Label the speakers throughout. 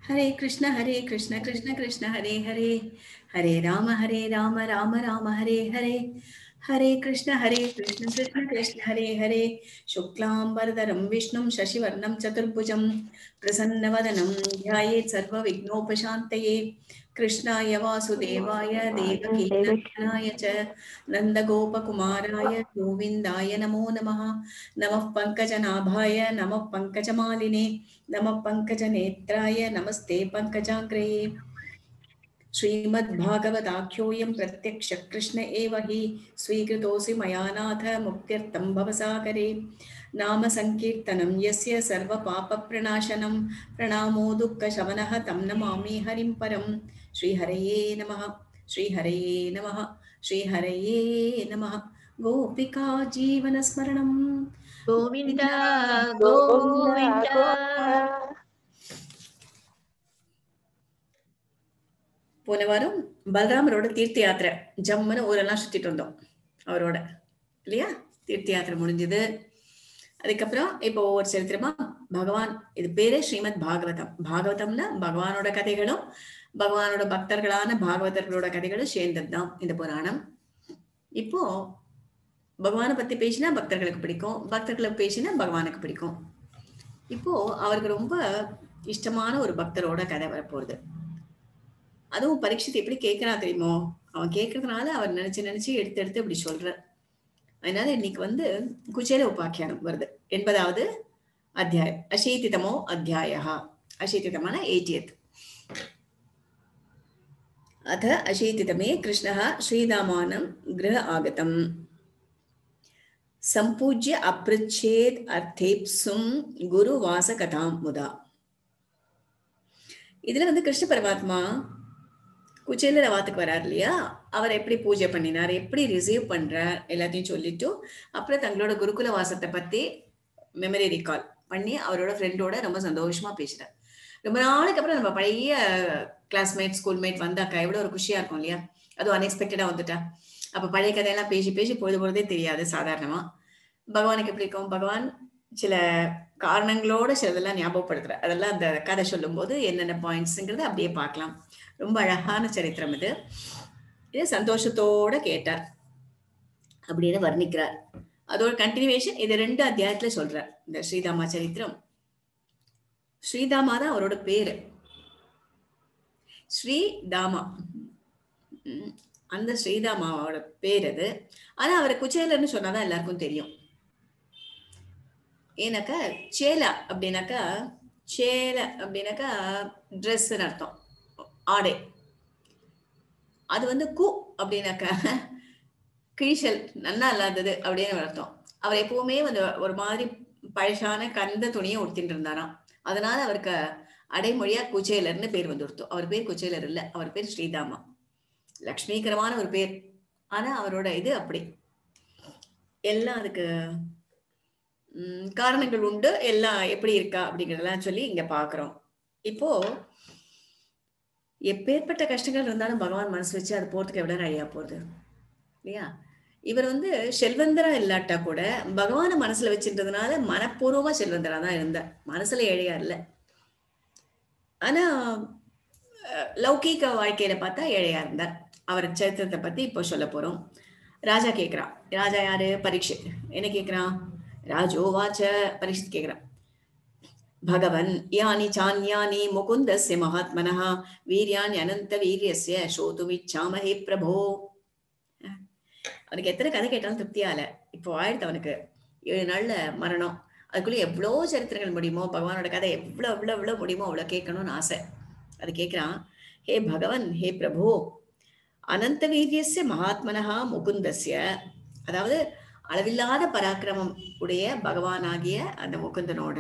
Speaker 1: हरे कृष्ण हरे कृष्ण कृष्ण कृष्ण हरे हरे हरे राम हरे राम राम राम हरे हरे हरे कृष्ण हरे कृष्ण कृष्ण कृष्ण हरे हरे शुक्लाम्बरधरं विष्णुं शशिवर्णं चतुर्भुजं प्रसन्नवदनं ध्यायेत् सर्वविघ्नोपशान्तये कृष्णाय वासुदेवाय देवकीनन्दनाय च नन्दगोपकुमाराय गोविन्दाय नमो नमः नमः पङ्कजनाभाय नमः पङ्कजमालिने नमः पङ्कजनेत्राय नमस्ते पङ्कजाग्रये श्रीमद्भागवताख्योऽयं प्रत्यक्षः कृष्ण एव हि स्वीकृतोऽसि मया नाथ मुक्त्यर्थं भवसागरे नाम सङ्कीर्तनं यस्य सर्वपापप्रणाशनं प्रणामो दुःखशमनः तं नमामि हरिं परं श्रीहरये नमः श्रीहरये नमः श्रीहरये नमः गोपिका जीवनस्मरणं
Speaker 2: கோவிந்த கோவிந்த
Speaker 1: போன வாரம் பலராமரோட தீர்த்த யாத்திரை ஜம்முன்னு ஊரெல்லாம் சுத்திட்டு வந்தோம் அவரோட இல்லையா தீர்த்த யாத்திரை முடிஞ்சது அதுக்கப்புறம் இப்போ ஒவ்வொரு சரித்திரமா பகவான் இது பேரே ஸ்ரீமத் பாகவதம் பாகவதம்னா பகவானோட கதைகளும் பகவானோட பக்தர்களான பாகவதர்களோட கதைகளும் சேர்ந்தது தான் இந்த புராணம் இப்போ பகவானை பத்தி பேசினா பக்தர்களுக்கு பிடிக்கும் பக்தர்களுக்கு பேசினா பகவானுக்கு பிடிக்கும் இப்போ அவருக்கு ரொம்ப இஷ்டமான ஒரு பக்தரோட கதை வரப்போகுது அதுவும் பரீட்சித்து எப்படி கேட்கறான் தெரியுமோ அவன் கேட்கறதுனால அவர் நினைச்சு நினைச்சு எடுத்து எடுத்து இப்படி சொல்ற அதனால இன்னைக்கு வந்து குச்சேல உபாக்கியானம் வருது எண்பதாவது அத்தியாயம் அசீதிதமோ அத்தியாய அசீதிதமான எயிட்டியத் अथ अशीतितमे कृष्णः श्रीदामानं गृह आगतम् सम्पूज्य अपृच्छेत् अर्थेप्सुं गुरुवासकथां मुदा இதுல வந்து கிருஷ்ண பரமாத்மா குச்சேல ரவாத்துக்கு வரார் இல்லையா அவர் எப்படி பூஜை பண்ணினார் எப்படி ரிசீவ் பண்றார் எல்லாத்தையும் சொல்லிட்டு அப்புறம் தங்களோட குருகுல வாசத்தை பத்தி மெமரி ரிகால் பண்ணி அவரோட ஃப்ரெண்டோட ரொம்ப சந்தோஷமா பேசுறார் ரொம்ப நாளைக்கு அப்புறம் நம்ம பழைய கிளாஸ்மேட் ஸ்கூல்மேட் வந்தாக்கா எவ்வளவு ஒரு குஷியா இருக்கும் இல்லையா அதுவும் அன்எக்ஸ்பெக்டடா வந்துட்டா அப்ப பழைய கதையெல்லாம் பேசி பேசி பொழுது பொழுதே தெரியாது சாதாரணமா பகவானுக்கு எப்படி இருக்கும் பகவான் சில காரணங்களோட சிலதெல்லாம் ஞாபகப்படுத்துற அதெல்லாம் அந்த கதை சொல்லும் போது என்னென்ன பாயிண்ட்ஸுங்கிறத அப்படியே பார்க்கலாம் ரொம்ப அழகான சரித்திரம் இது இது சந்தோஷத்தோட கேட்டார் அப்படின்னு வர்ணிக்கிறார் அதோட கண்டினியூவேஷன் இது ரெண்டு அத்தியாயத்துல சொல்றார் இந்த ஸ்ரீதாமா சரித்திரம் ஸ்ரீதாமா தான் அவரோட பேரு ஸ்ரீதாமா உம் அந்த ஸ்ரீதாமாவோட பேர் அது ஆனா அவரை குச்சேலன்னு சொன்னாதான் எல்லாருக்கும் தெரியும் ஏன்னாக்கா சேலா அப்படின்னாக்கா சேல அப்படின்னாக்கா ட்ரெஸ்ன்னு அர்த்தம் ஆடை அது வந்து கு அப்படின்னாக்கா கிழிசல் நன்னா இல்லாதது அப்படின்னு அர்த்தம் அவர் எப்பவுமே வந்து ஒரு மாதிரி பழசான கந்த துணியை உடுத்திட்டு இருந்தாராம் அதனால அவருக்கு அடைமொழியா குச்சேலர்னு பேர் வந்து கொடுத்தோம் அவர் பேர் குச்சேலர் இல்ல அவர் பேர் ஸ்ரீதாமா லக்ஷ்மீகரமான ஒரு பேர் ஆனா அவரோட இது அப்படி எல்லாம் அதுக்கு உம் காரணங்கள் உண்டு எல்லாம் எப்படி இருக்கா அப்படிங்கறதெல்லாம் சொல்லி இங்க பாக்குறோம் இப்போ எப்பேற்பட்ட கஷ்டங்கள் இருந்தாலும் பகவான் மனசு வச்சு அது போறதுக்கு எவ்வளவு அழியா போகுது இல்லையா இவர் வந்து செல்வந்தரா இல்லாட்டா கூட பகவான மனசுல வச்சிருந்ததுனால மனப்பூர்வமா செல்வந்தரா தான் இருந்தார் மனசுல ஏழையா இல்ல ஆனா லௌகீக வாழ்க்கையில பார்த்தா ஏழையா இருந்தார் அவர் சரித்திரத்தை பத்தி இப்போ சொல்ல போறோம் ராஜா கேக்குறான் ராஜா யாரு பரீட்சித் என்ன கேக்குறான் ராஜோ வாச்ச பரீட்சித் கேக்குறான் பகவன் யானி சான்யானி முகுந்தஸ்ய மகாத்மனः வீரியானி அனந்த வீரியஸ்ய ஸ்ரோதுமிச்சாமஹே பிரபோ அவனுக்கு எத்தனை கதை கேட்டாலும் திருப்தியால இப்போ ஆயிடுத்து அவனுக்கு ஏழு நாள்ல மரணம் அதுக்குள்ள எவ்வளோ சரித்திரங்கள் முடியுமோ பகவானோட கதை எவ்வளோ எவ்வளோ எவ்வளோ முடியுமோ அவ்வளோ கேட்கணும்னு ஆசை அது கேட்குறான் ஹே பகவன் ஹே பிரபு அனந்த வீரியஸ்ய மகாத்மனஹா முகுந்தஸ்ய அதாவது அளவில்லாத பராக்கிரமம் உடைய பகவானாகிய அந்த முகுந்தனோட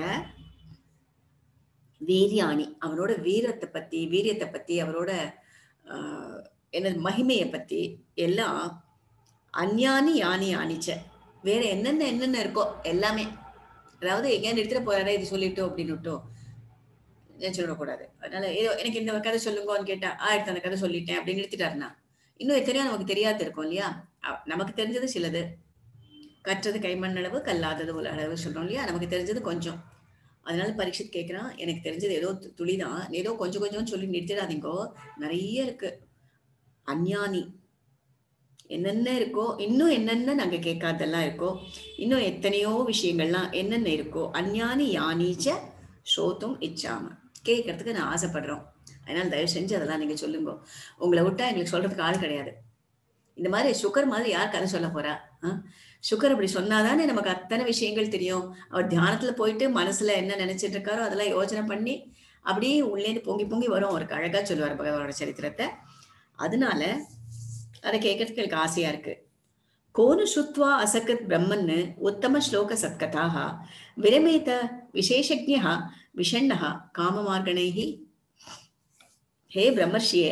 Speaker 1: வீரியாணி அவனோட வீரத்தை பத்தி வீரியத்தை பத்தி அவரோட ஆஹ் என்ன மகிமையை பத்தி எல்லாம் அந்யானி யானி யானிச்ச வேற என்னென்ன என்னென்ன இருக்கோ எல்லாமே அதாவது எங்கேயா நிறுத்திட்டு போறாரே இது சொல்லிட்டோம் அப்படின்னுட்டோம் சொல்லிடக்கூடாது அதனால ஏதோ எனக்கு இந்த கதை சொல்லுங்கன்னு கேட்டா ஆயிரத்தி அந்த கதை சொல்லிட்டேன் அப்படின்னு நிறுத்திட்டாருன்னா இன்னும் எத்தனையோ நமக்கு தெரியாது இருக்கும் இல்லையா நமக்கு தெரிஞ்சது சிலது கற்றது கைமண் அளவு கல்லாதது ஒரு அளவு சொல்றோம் இல்லையா நமக்கு தெரிஞ்சது கொஞ்சம் அதனால பரீட்சித் கேட்கிறான் எனக்கு தெரிஞ்சது ஏதோ து- துளிதான் ஏதோ கொஞ்சம் கொஞ்சம் சொல்லி நிறுத்திடாதீங்கோ நிறைய இருக்கு அஞ்ஞானி என்னென்ன இருக்கோ இன்னும் என்னென்ன நாங்க கேட்காதெல்லாம் இருக்கோ இன்னும் எத்தனையோ விஷயங்கள்லாம் என்னென்ன இருக்கோ அஞ்ஞானி யானீச்ச ஸ்ரோத்தும் இச்சாம கேட்கறதுக்கு நான் ஆசைப்படுறோம் அதனால தயவு செஞ்சு அதெல்லாம் நீங்க சொல்லுங்க உங்களை விட்டா எங்களுக்கு சொல்றதுக்கு ஆள் கிடையாது இந்த மாதிரி சுகர் மாதிரி யார் கதை சொல்ல போறா ஆ? சுகர் அப்படி சொன்னாதானே நமக்கு அத்தனை விஷயங்கள் தெரியும் அவர் தியானத்துல போயிட்டு மனசுல என்ன நினைச்சிட்டு இருக்காரோ அதெல்லாம் யோசனை பண்ணி அப்படியே உள்ளேந்து பொங்கி பொங்கி வரும் அவருக்கு அழகா சொல்லுவார் பகவானோட சரித்திரத்தை அதனால அதை கேட்கறதுக்கு எனக்கு ஆசையா இருக்கு கோனு சுத்வா அசக்கத் பிரம்மன்னு உத்தம ஸ்லோக சத்கதாக விரமேத விசேஷஜ்ஞா விஷண்ணः காமமார்கணைः ஹே பிரம்மர்ஷியே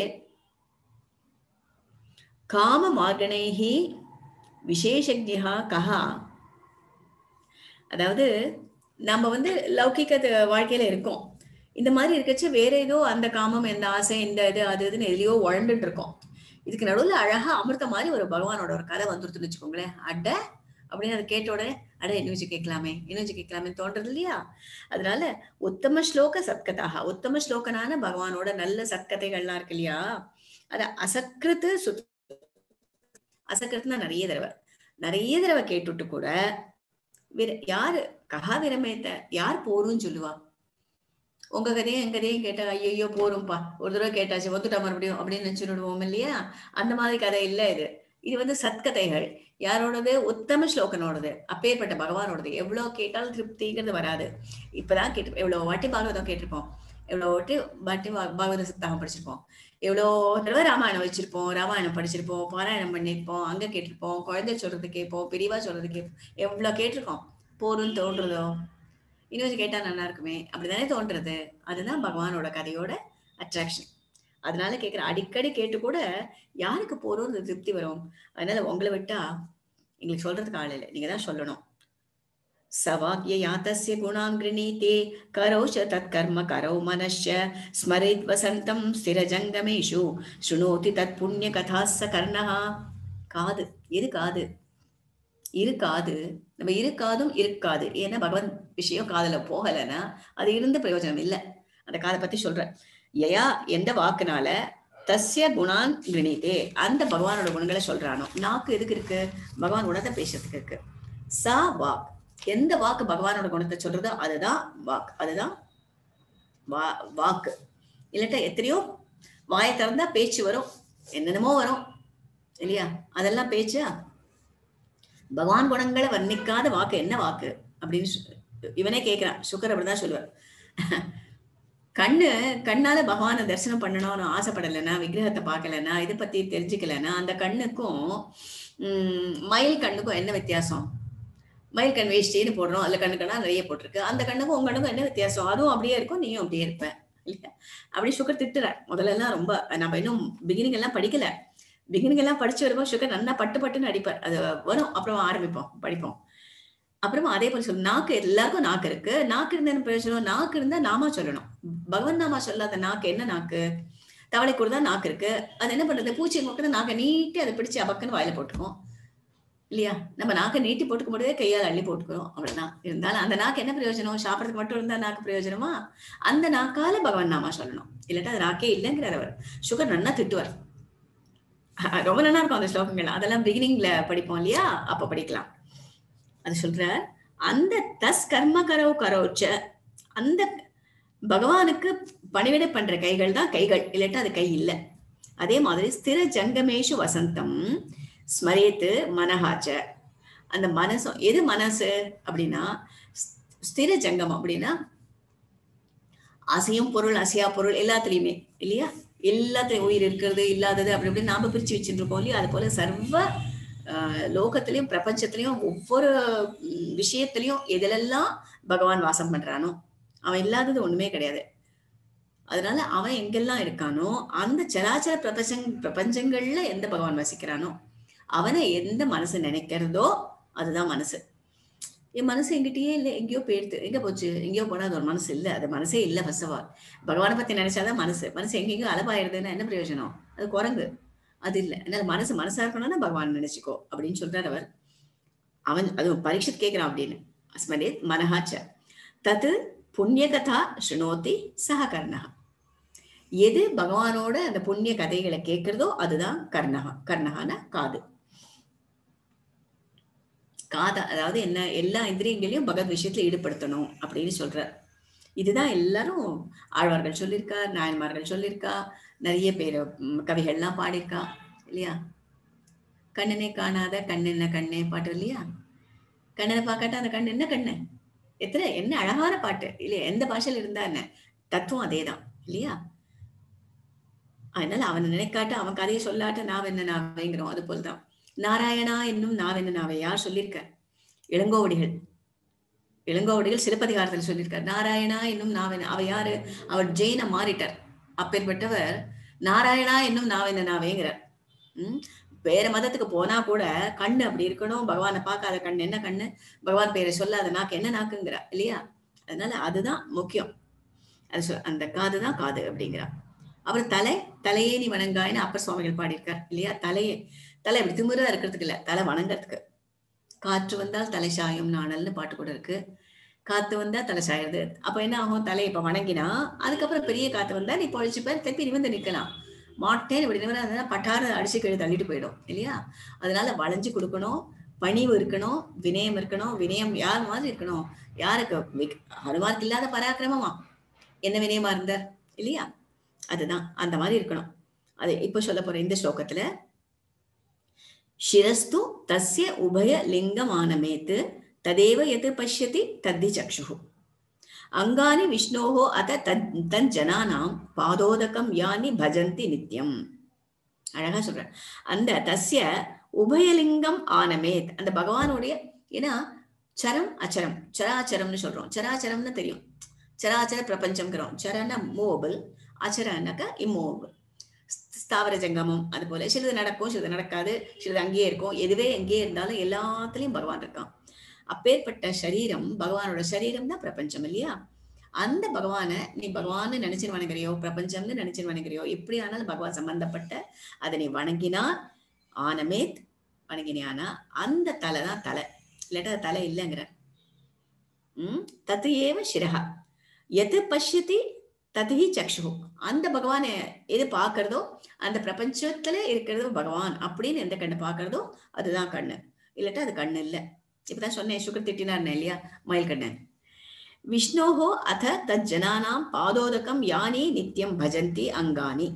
Speaker 1: காமமார்கணைः விசேஷஜ்ஞா கஹா அதாவது நம்ம வந்து லௌகிக த- வாழ்க்கையில இருக்கோம் இந்த மாதிரி இருக்கச்சு வேற ஏதோ அந்த காமம் இந்த ஆசை இந்த இது அது இதுன்னு எதுலயோ உழண்டுட்டு இருக்கோம் இதுக்கு நடுவுல அழகா அமிர்த மாதிரி ஒரு பகவானோட ஒரு கதை வந்துருதுன்னு வச்சுக்கோங்களேன் அட அப்படின்னு அதை கேட்ட உடனே அட இன்னும் வச்சு கேட்கலாமே இன்னும் வச்சு கேட்கலாமே தோன்றது இல்லையா அதனால உத்தம ஸ்லோக சத்கதாக உத்தம ஸ்லோகனான பகவானோட நல்ல சத்கதைகள்லாம் இருக்கு இல்லையா அத அசக்கிருத்து சுத் அசக்கிருத்துனா நிறைய தடவை நிறைய தடவை கேட்டுட்டு கூட விர- யாரு கஹா விரமேத்த யார் போரும்னு சொல்லுவா உங்க கதையும் என் கதையும் கேட்டா ஐயோ போரும்பா ஒரு தடவை கேட்டாச்சு வந்துட்டா மறுபடியும் அப்படின்னு நினைச்சுடுவோம் இல்லையா அந்த மாதிரி கதை இல்ல இது இது வந்து சத்கதைகள் யாரோடது உத்தம ஸ்லோகனோடது அப்பேற்பட்ட பகவானோடது எவ்வளவு கேட்டாலும் திருப்திங்கிறது வராது இப்பதான் கேட்டு எவ்வளவு வாட்டி பாகவதம் கேட்டிருப்போம் எவ்வளவு வாட்டி வாட்டி பா- பாகவத சப்தாகம் படிச்சிருப்போம் எவ்வளோ தடவை ராமாயணம் வச்சிருப்போம் ராமாயணம் படிச்சிருப்போம் பாராயணம் பண்ணியிருப்போம் அங்க கேட்டிருப்போம் குழந்தை சொல்றது கேட்போம் பெரியவா சொல்றது கேட்போம் எவ்வளவு கேட்டிருக்கோம் போருன்னு தோன்றதோ இன்னும் கொஞ்சம் கேட்டா நல்லா இருக்குமே அப்படிதானே தோன்றது அதுதான் பகவானோட கதையோட அட்ராக்ஷன் அதனால கேட்கிற அடிக்கடி கேட்டு கூட யாருக்கு போறோம்னு திருப்தி வரும் அதனால உங்களை விட்டா எங்களுக்கு சொல்றதுக்கு ஆள் இல்லை நீங்க தான் சொல்லணும் சவாக்ய தஸ்ய குணான் கிருணீதே கரோஷ தத் கர்ம கரோ மனश्च ஸ்மரேத் வசந்தம் ஸ்திரஜங்கமேஷு ஸ்ருணோதி தத் புண்ணிய கதாச கர்ணஹா காது இரு காது இரு காது நம்ம இரு காதும் இருக்காது ஏன்னா பகவான் விஷயம் காதுல போகலைன்னா அது இருந்து பிரயோஜனம் இல்லை அந்த காதை பத்தி சொல்றேன் யயா எந்த வாக்குனால தஸ்ய குணான் கிருணிதே அந்த பகவானோட குணங்களை சொல்றானோ நாக்கு எதுக்கு இருக்கு பகவான் குணத்தை பேசுறதுக்கு இருக்கு சா வாக் எந்த வாக்கு பகவானோட குணத்தை சொல்றதோ அதுதான் வாக் அதுதான் வா வாக்கு இல்லாட்டா எத்தனையோ வாயை திறந்தா பேச்சு வரும் என்னென்னமோ வரும் இல்லையா அதெல்லாம் பேச்சா பகவான் குணங்களை வர்ணிக்காத வாக்கு என்ன வாக்கு அப்படின்னு சொ- இவனே கேக்குறான் சுக்கர் அப்படிதான் சொல்லுவார் கண்ணு கண்ணால பகவானை தரிசனம் பண்ணணும்னு ஆசைப்படலைன்னா விக்கிரகத்தை பார்க்கலன்னா இதை பத்தி தெரிஞ்சுக்கலைன்னா அந்த கண்ணுக்கும் உம் மயில் கண்ணுக்கும் என்ன வித்தியாசம் மயில் கண் வேஷ்டின்னு போடுறோம் அதுல கண்ணு கண்ணா நிறைய போட்டிருக்கு அந்த கண்ணுக்கும் உங்க கண்ணுக்கும் என்ன வித்தியாசம் அதுவும் அப்படியே இருக்கும் நீயும் அப்படியே இருப்ப இல்லையா அப்படி சுகர் திட்டுறார் முதல்ல எல்லாம் ரொம்ப நம்ம இன்னும் பிகினிங் எல்லாம் படிக்கல பிகினிங் எல்லாம் படிச்சு வரும்போது சுகர் நல்லா பட்டு பட்டுன்னு அடிப்பார் அது வரும் அப்புறம் ஆரம்பிப்போம் படிப்போம் அப்புறமா அதே போல சொல்லு நாக்கு எல்லாருக்கும் நாக்கு இருக்கு நாக்கு இருந்தா என்ன பிரயோஜனம் நாக்கு இருந்தா நாமா சொல்லணும் பகவன் நாமா சொல்லாத நாக்கு என்ன நாக்கு தவளை கூட தான் நாக்கு இருக்கு அது என்ன பண்றது பூச்சி மொக்கன நாக்கை நீட்டி அதை பிடிச்சு அபக்குன்னு வாயில போட்டுக்கும் இல்லையா நம்ம நாக்கை நீட்டி போட்டுக்க முடியாது கையால் அள்ளி போட்டுக்கிறோம் அவ்வளவுதான் இருந்தாலும் அந்த நாக்கு என்ன பிரயோஜனம் சாப்பிடறதுக்கு மட்டும் இருந்தா நாக்கு பிரயோஜனமா அந்த நாக்கால பகவான் நாமா சொல்லணும் இல்லாட்டா அது நாக்கே இல்லைங்கிறார் அவர் சுகர் நன்னா திட்டுவார் அஹ் ரொம்ப நல்லா இருக்கும் அந்த ஸ்லோகங்கள் அதெல்லாம் பிகினிங்ல படிப்போம் இல்லையா அப்ப படிக்கலாம் அது சொல்றார் அந்த தஸ் கர்ம கரோ கரோச்ச அந்த பகவானுக்கு பணிவிடை பண்ற கைகள் தான் கைகள் இல்லாட்டா அது கை இல்லை அதே மாதிரி ஸ்திர ஜங்கமேஷு வசந்தம் ஸ்மரேத்து மனஹாச்ச அந்த மனசும் எது மனசு அப்படின்னா ஸ்- ஸ்திர ஜங்கம் அப்படின்னா அசையும் பொருள் அசையா பொருள் எல்லாத்துலயுமே இல்லையா எல்லாத்துலயும் உயிர் இருக்கிறது இல்லாதது அப்படி இப்படி நாம பிரிச்சு வச்சுட்டு இருக்கோம் இல்லையா அது போல சர்வ ஆஹ், லோகத்திலயும் பிரபஞ்சத்திலயும் ஒவ்வொரு ம், விஷயத்திலயும் எதிலெல்லாம் பகவான் வாசம் பண்றானோ அவன் இல்லாதது ஒண்ணுமே கிடையாது அதனால அவன் எங்கெல்லாம் இருக்கானோ அந்த சராச்சர பிரபஞ்சங் பிரபஞ்சங்கள்ல எந்த பகவான் வசிக்கிறானோ அவனை எந்த மனசு நினைக்கிறதோ அதுதான் மனசு என் மனசு எங்கிட்டயே இல்லை எங்கேயோ போயிடுது எங்க போச்சு எங்கேயோ போனா அது ஒரு மனசு இல்லை அது மனசே இல்லை ஃபர்ஸ்ட் ஆஃப் ஆல் பகவானை பத்தி நினைச்சாதான் மனசு மனசு எங்கெங்கயோ அலபாயிருதுன்னா என்ன பிரயோஜனம் அது குரங்கு அது இல்லை அதனால மனசு மனசா இருக்கணும்னா பகவான் நினைச்சுக்கோ அப்படின்னு சொல்றார் அவர் அவன் அது பரீட்சித் கேட்கிறான் அப்படின்னு அஸ்மரேத் மனஹாச்ச தத்து புண்ணிய கதா ஸ்ருணோதி சஹ கர்ணஹா எது பகவானோட அந்த புண்ணிய கதைகளை கேட்கிறதோ அதுதான் கர்ணகா கர்ணகான காது காத அதாவது என்ன எல்லா இந்திரியங்களையும் பகவத் விஷயத்துல ஈடுபடுத்தணும் அப்படின்னு சொல்றார் இதுதான் எல்லாரும் ஆழ்வார்கள் சொல்லியிருக்கா நாயன்மார்கள் சொல்லியிருக்கா நிறைய பேர் ம், கவிகள்லாம் பாடியிருக்கா இல்லையா கண்ணனே காணாத கண்ணென்ன கண்ணே பாட்டு இல்லையா கண்ணனை பார்க்காட்டா அந்த கண் என்ன கண்ணு எத்தனை என்ன அழகான பாட்டு இல்லையா எந்த பாஷையில இருந்தா என்ன தத்துவம் அதேதான் இல்லையா அதனால அவனை நினைக்காட்ட அவன் கதையை சொல்லாட்ட நான் என்ன நாவைங்கிறோம் அது போல்தான் நாராயணா என்னும் நாவென்ன நாவை யார் சொல்லியிருக்க இளங்கோவடிகள் இளங்கோவடிகள் சிலப்பதிகாரத்தில் சொல்லியிருக்கார் நாராயணா என்னும் நாவென்ன அவ யாரு அவர் ஜெயின மாறிட்டார் அப்பேற்பட்டவர் நாராயணா என்னும் நாவென்ன நாவேங்கிறார் உம் வேற மதத்துக்கு போனா கூட கண்ணு அப்படி இருக்கணும் பகவானை பார்க்காத கண்ணு என்ன கண்ணு பகவான் பேரை சொல்லாத நாக்கு என்ன நாக்குங்கிறா இல்லையா அதனால அதுதான் முக்கியம் அது சொ- அந்த காது தான் காது அப்படிங்கிறா அவர் தலை தலையே நீ வணங்காயின்னு அப்பர் சுவாமிகள் பாடியிருக்கார் இல்லையா தலையே தலை இப்படி திமிரா இருக்கிறதுக்கு இல்ல தலை வணங்கறதுக்கு காற்று வந்தால் தலை சாயும் நாணல்னு பாட்டு கூட இருக்கு காத்து வந்தா தலை சாயுது அப்ப என்ன ஆகும் தலை இப்ப வணங்கினா அதுக்கப்புறம் பெரிய காத்து வந்தா நீ பொழிச்சுப்ப திருப்பி நிமிர்ந்து நிக்கலாம் மாட்டேன் இப்படி நிமிர்ந்தா பட்டார அடிச்சு கீழே தள்ளிட்டு போயிடும் இல்லையா அதனால வளைஞ்சு கொடுக்கணும் பணிவு இருக்கணும் வினயம் இருக்கணும் வினயம் யார் மாதிரி இருக்கணும் யாருக்கு விக்- ஹனுமாருக்கு இல்லாத பராக்கிரமமா என்ன வினயமா இருந்தார் இல்லையா அதுதான் அந்த மாதிரி இருக்கணும் அது இப்ப சொல்ல போற இந்த ஸ்லோகத்துல शिरस्तु तस्य उभयलिङ्गमानमेत् तदेव यत् पश्यति तद्धि चक्षुः अङ्गानि विष्णोः अथ तत् तज्जनानां பாதோதகம் யானி பஜந்தி நித்யம் அழகா சொல்ற அந்த தஸ்ய உபயலிங்கம் ஆனமேத் அந்த பகவானுடைய ஏன்னா சரம் அச்சரம் சராச்சரம்னு சொல்றோம் சராச்சரம்னு தெரியும் சராச்சர பிரபஞ்சம்ங்கிறோம் சரன மூவபிள் அச்சரனாக்க இம்மூவபிள் ஸ்தாவர ஜங்கமம் அது போல சிலது நடக்கும் சிலது நடக்காது சிலது அங்கேயே இருக்கும் எதுவே எங்கேயே இருந்தாலும் எல்லாத்துலயும் பகவான் இருக்கான் அப்பேற்பட்ட சரீரம் பகவானோட சரீரம் தான் பிரபஞ்சம் இல்லையா அந்த பகவானை நீ பகவான்னு நினைச்சு வணங்குறியோ பிரபஞ்சம்னு நினைச்சு வணங்குறியோ எப்படி ஆனாலும் பகவான் சம்பந்தப்பட்ட அதை நீ வணங்கினால் ஆனமேத் வணங்கினியானா அந்த தலை தான் தலை இல்லாட்டா அது தலை இல்லைங்கிற உம் தத்து ஏவ சிரஹா எது பஷ்யதி ததுஹி சக்ஷு அந்த பகவானை எது பார்க்கறதோ அந்த பிரபஞ்சத்துல இருக்கிறது பகவான் அப்படின்னு எந்த கண்ணு பார்க்கறதோ அதுதான் கண்ணு இல்லாட்டா அது கண்ணு இல்ல இப்பதான் சொன்னேன் சுகர் திட்டினார் இல்லையா மயில் கண்ணன் விஷ்ணோஹோ அத தத் ஜனானாம் பாதோதகம் யானி நித்தியம் பஜந்தி அங்கானி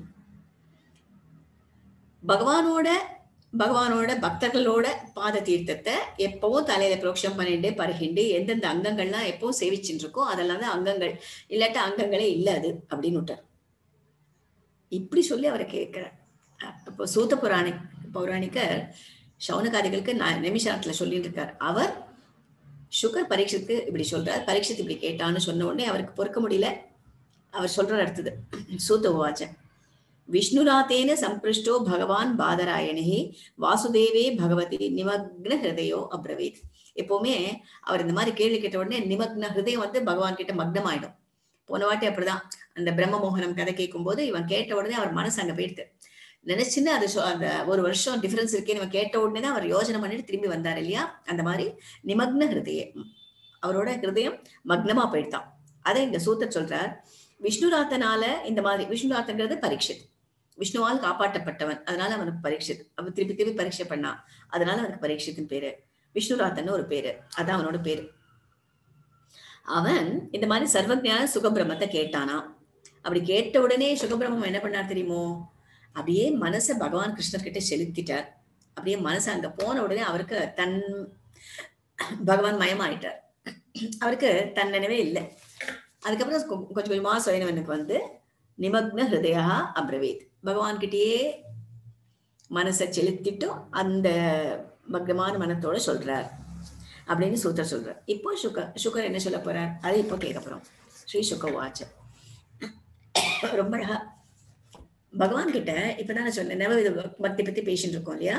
Speaker 1: பகவானோட பகவானோட பக்தர்களோட பாத தீர்த்தத்தை எப்பவும் தலையில புரோக்ஷம் பண்ணிட்டு பருகிண்டு எந்தெந்த அங்கங்கள்லாம் எப்பவும் சேவிச்சுட்டு இருக்கோ அதெல்லாம் தான் அங்கங்கள் இல்லாட்ட அங்கங்களே இல்ல அது அப்படின்னு விட்டார் இப்படி சொல்லி அவரை கேட்கிறார் இப்போ சூத்த புராணி பௌராணிக்கர் சௌனகாதிகளுக்கு ந- நிமிஷத்துல சொல்லிட்டு இருக்கார் அவர் சுகர் பரீட்சத்துக்கு இப்படி சொல்றார் பரீட்சத்து இப்படி கேட்டான்னு சொன்ன உடனே அவருக்கு பொறுக்க முடியல அவர் சொல்றார் அடுத்தது சூத்த உவாச்ச விஷ்ணுராத்தேன சம்பிருஷ்டோ பகவான் பாதராயணி வாசுதேவே பகவதி நிமக்ன ஹிருதயோ அப்ரவீத் எப்பவுமே அவர் இந்த மாதிரி கேள்வி கேட்ட உடனே நிமக்ன ஹிருதயம் வந்து பகவான் கிட்ட மக்னம் ஆயிடும் போன வாட்டி அப்படிதான் அந்த பிரம்ம மோகனம் கதை கேட்கும்போது இவன் கேட்ட உடனே அவர் மனசு அங்க போயிடுது நினைச்சுன்னு அது சொ- அந்த ஒரு வருஷம் டிஃபரன்ஸ் இருக்கேன்னு இவன் கேட்ட உடனே தான் அவர் யோசனை பண்ணிட்டு திரும்பி வந்தார் இல்லையா அந்த மாதிரி நிமக்ன ஹிருதயம் அவரோட ஹிருதயம் மக்னமா போயிட்டான் அதை இங்க சூத்தர் சொல்றார் விஷ்ணுராத்தனால இந்த மாதிரி விஷ்ணுராத்தங்கிறது பரீட்சித் விஷ்ணுவால் காப்பாற்றப்பட்டவன் அதனால அவனுக்கு பரீட்சித் அவன் திருப்பி திருப்பி பரீட்சை பண்ணான் அதனால அவனுக்கு பரீட்சித்தின் பேரு விஷ்ணுராத்தன் ஒரு பேரு அதான் அவனோட பேரு அவன் இந்த மாதிரி சர்வஜான சுகபிரமத்தை கேட்டானா அப்படி கேட்ட உடனே சுகபிரமம் என்ன பண்ணார் தெரியுமோ அப்படியே மனசை பகவான் கிருஷ்ணர் கிட்ட செலுத்திட்டார் அப்படியே மனசு அங்க போன உடனே அவருக்கு தன் பகவான் மயமாயிட்டார் அவருக்கு தன் நினைவே இல்லை அதுக்கப்புறம் கொ- கொஞ்சம் கொஞ்சமா சுயனவனுக்கு வந்து நிமக்ன ஹிருதயா அப்ரவீத் பகவான் கிட்டயே மனசை செலுத்திட்டும் அந்த பக்தமான மனத்தோட சொல்றார் அப்படின்னு சூத்தர் சொல்றார் இப்போ சுகர் சுகர் என்ன சொல்ல போறார் அதை இப்போ கேட்க போறோம் ஸ்ரீ சுக வாச்ச ரொம்ப அழகா பகவான் கிட்ட இப்பதான் நான் சொன்னேன் நவவித பக்தி பத்தி பேசிட்டு இருக்கோம் இல்லையா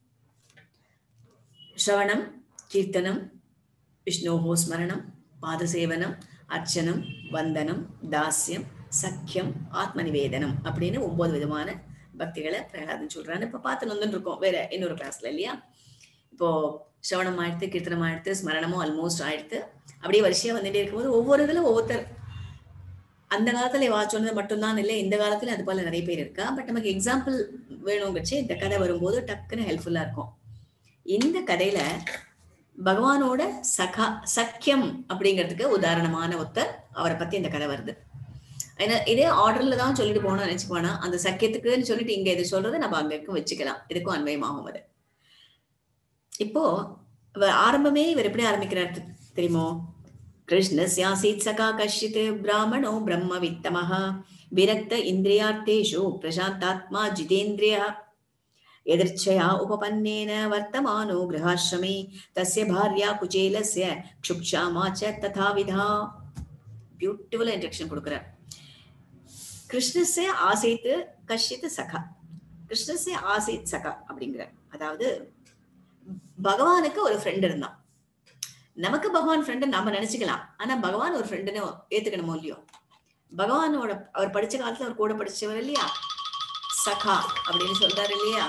Speaker 1: ஸ்ரவணம் கீர்த்தனம் விஷ்ணோஹோ ஸ்மரணம் பாதசேவனம் அர்ச்சனம் வந்தனம் தாஸ்யம் சக்கியம் ஆத்ம நிவேதனம் அப்படின்னு ஒன்பது விதமான பக்திகளை பிரகலாதன் சொல்றான்னு இப்ப பார்த்து வந்துட்டு இருக்கோம் வேற இன்னொரு கிளாஸ்ல இல்லையா இப்போ சிரவணம் ஆயிடுத்து கீர்த்தனம் ஆயிடுத்து ஸ்மரணமும் ஆல்மோஸ்ட் ஆயிடுத்து அப்படியே வரிசையா வந்துட்டே இருக்கும்போது ஒவ்வொரு இதுல ஒவ்வொருத்தர் அந்த காலத்துல வா சொன்னது மட்டும்தான் இல்லை இந்த காலத்துல அது போல நிறைய பேர் இருக்கா பட் நமக்கு எக்ஸாம்பிள் வேணுங்கச்சு இந்த கதை வரும்போது டக்குன்னு ஹெல்ப்ஃபுல்லா இருக்கும் இந்த கதையில பகவானோட சகா சக்கியம் அப்படிங்கிறதுக்கு உதாரணமான ஒருத்தர் அவரை பத்தி இந்த கதை வருது ஏன்னா இதே ஆர்டர்ல தான் சொல்லிட்டு போனோம் நினைச்சுக்கோனா அந்த சக்கியத்துக்குன்னு சொல்லிட்டு இங்க இது சொல்றதை நம்ம அங்க இருக்கும் வச்சுக்கலாம் இதுக்கும் அன்வயமாகும் அது இப்போ இவர் ஆரம்பமே இவர் எப்படி ஆரம்பிக்கிறார் தெ- தெரியுமோ கிருஷ்ணஸ்யாசீத் சகா கஷ்டித் பிராமணோ பிரம்ம வித்தமஹ விரக்த இந்திரியார்த்தேஷு பிரசாந்தாத்மா ஜிதேந்திரியா எதிர்ச்சயா உபபன்னேன வர்த்தமானோ கிரகாசிரமே தஸ்ய பாரியா குச்சேலஸ்ய க்ஷுக்ஷாமா ச ததாவிதா பியூட்டிஃபுல் இன்ட்ரக்ஷன் கொடுக்குறார் கிருஷ்ணஸ்ய ஆசைத்து கஷ்டித் சகா கிருஷ்ணஸ்ய ஆசைத் சகா அப்படிங்கிற அதாவது பகவானுக்கு ஒரு ஃப்ரெண்ட் இருந்தான் நமக்கு பகவான் ஃப்ரெண்டு நாம நினைச்சுக்கலாம் ஆனா பகவான் ஒரு ஃப்ரெண்டுன்னு ஏத்துக்கணுமோ இல்லையோ பகவானோட அவர் படிச்ச காலத்துல அவர் கூட படிச்சவர் இல்லையா சகா அப்படின்னு சொல்றாரு இல்லையா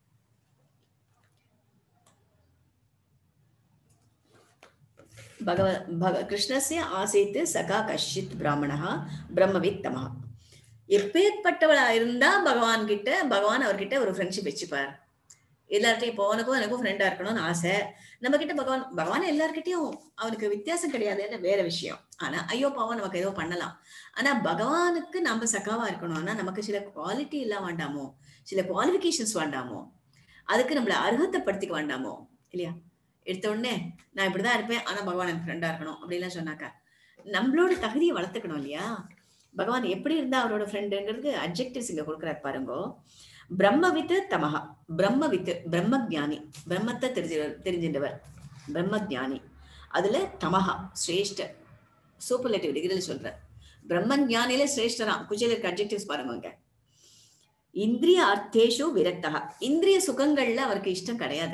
Speaker 1: பகவ பக கிருஷ்ணஸ்ய ஆசைத்து சகா கஷ்டித் பிராமணா பிரம்மவித் தமஹா எப்பேற்பட்டவளா இருந்தா பகவான் கிட்ட பகவான் அவர்கிட்ட ஒரு ஃப்ரெண்ட்ஷிப் வச்சுப்பார் எல்லார்ட்டையும் இப்போ உனக்கும் எனக்கும் ஃப்ரெண்டா இருக்கணும்னு ஆசை நம்ம கிட்ட பகவான் பகவான் எல்லார்கிட்டயும் அவனுக்கு வித்தியாசம் கிடையாது வேற விஷயம் ஆனா ஐயோ பாவம் நமக்கு ஏதோ பண்ணலாம் ஆனா பகவானுக்கு நம்ம சகாவா இருக்கணும்னா நமக்கு சில குவாலிட்டி எல்லாம் வேண்டாமோ சில குவாலிஃபிகேஷன்ஸ் வேண்டாமோ அதுக்கு நம்மள அர்ஹத்தைப்படுத்திக்க வேண்டாமோ இல்லையா எடுத்த உடனே நான் இப்படிதான் இருப்பேன் ஆனா பகவான் எனக்கு ஃப்ரெண்டா இருக்கணும் அப்படிலாம் சொன்னாக்கா நம்மளோட தகுதியை வளர்த்துக்கணும் இல்லையா பகவான் எப்படி இருந்தா அவரோட ஃப்ரெண்டுங்கிறது அப்ஜெக்டிவ்ஸ் இங்க கொடுக்குறாரு பாருங்கோ பிரம்மவித்து தமஹா பிரம்மவித்து பிரம்ம ஜானி பிரம்மத்தை தெரிஞ்ச தெரிஞ்சின்றவர் பிரம்ம ஜானி அதுல தமஹா சிரேஷ்ட சூப்பர்லேட்டிவ் டிகிரியில் சொல்றார் பிரம்ம ஞானில சிரேஷ்டராம் குஜேல இருக்க அப்ஜெக்டிவ்ஸ் பாருங்க இங்க இந்திரிய அர்த்தேஷு விரக்தகா இந்திரிய சுகங்கள்ல அவருக்கு இஷ்டம் கிடையாது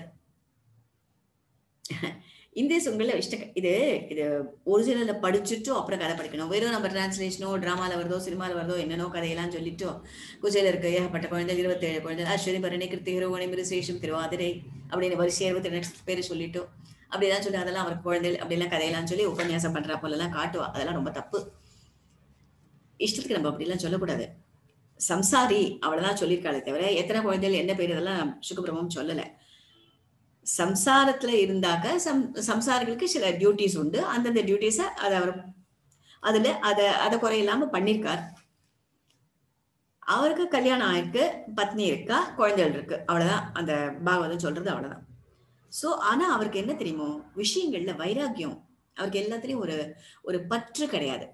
Speaker 1: இந்திய சுகங்கள்ல இஷ்டம் கெ- இது இது ஒரிஜினல்ல படிச்சுட்டு அப்புறம் கதை படிக்கணும் வெறும் நம்ம டிரான்ஸ்லேஷனோ டிராமால வருதோ சினிமால வருதோ என்னென்னோ கதையெல்லாம் சொல்லிட்டு குஜேல இருக்க ஏகப்பட்ட குழந்தை இருபத்தேழு குழந்தை அஸ்வதி பரணி கிருத்தி ஹிரோகணி மிருசேஷம் திருவாதிரை அப்படின்னு வரிசை இருபத்தி ரெண்டு பேர் சொல்லிட்டு அப்படிலாம் சொல்லி அதெல்லாம் அவர் குழந்தை அப்படிலாம் கதையெல்லாம் சொல்லி உபன்யாசம் பண்றா போலலாம் காட்டுவா அதெல்லாம் ரொம்ப தப்பு இஷ்டத்துக்கு நம்ம அப்படிலாம் சொல்லக்கூடாது சம்சாரி அவ்வளவுதான் சொல்லியிருக்காளே தவிர எத்தனை குழந்தைகள் என்ன பேர் இதெல்லாம் சுகபிரமம் சொல்லல சம்சாரத்துல இருந்தாக்க சம் சம்சாரிகளுக்கு சில டியூட்டிஸ் உண்டு அந்தந்த டியூட்டிஸை அதை அவர் அதுல அதை அதை குறையில்லாம பண்ணியிருக்கார் அவருக்கு கல்யாணம் ஆயிருக்கு பத்னி இருக்கா குழந்தைகள் இருக்கு அவ்வளவுதான் அந்த பாகவதம் சொல்றது அவ்வளவுதான் சோ ஆனா அவருக்கு என்ன தெரியுமோ விஷயங்கள்ல வைராக்கியம் அவருக்கு எல்லாத்துலயும் ஒரு ஒரு பற்று கிடையாது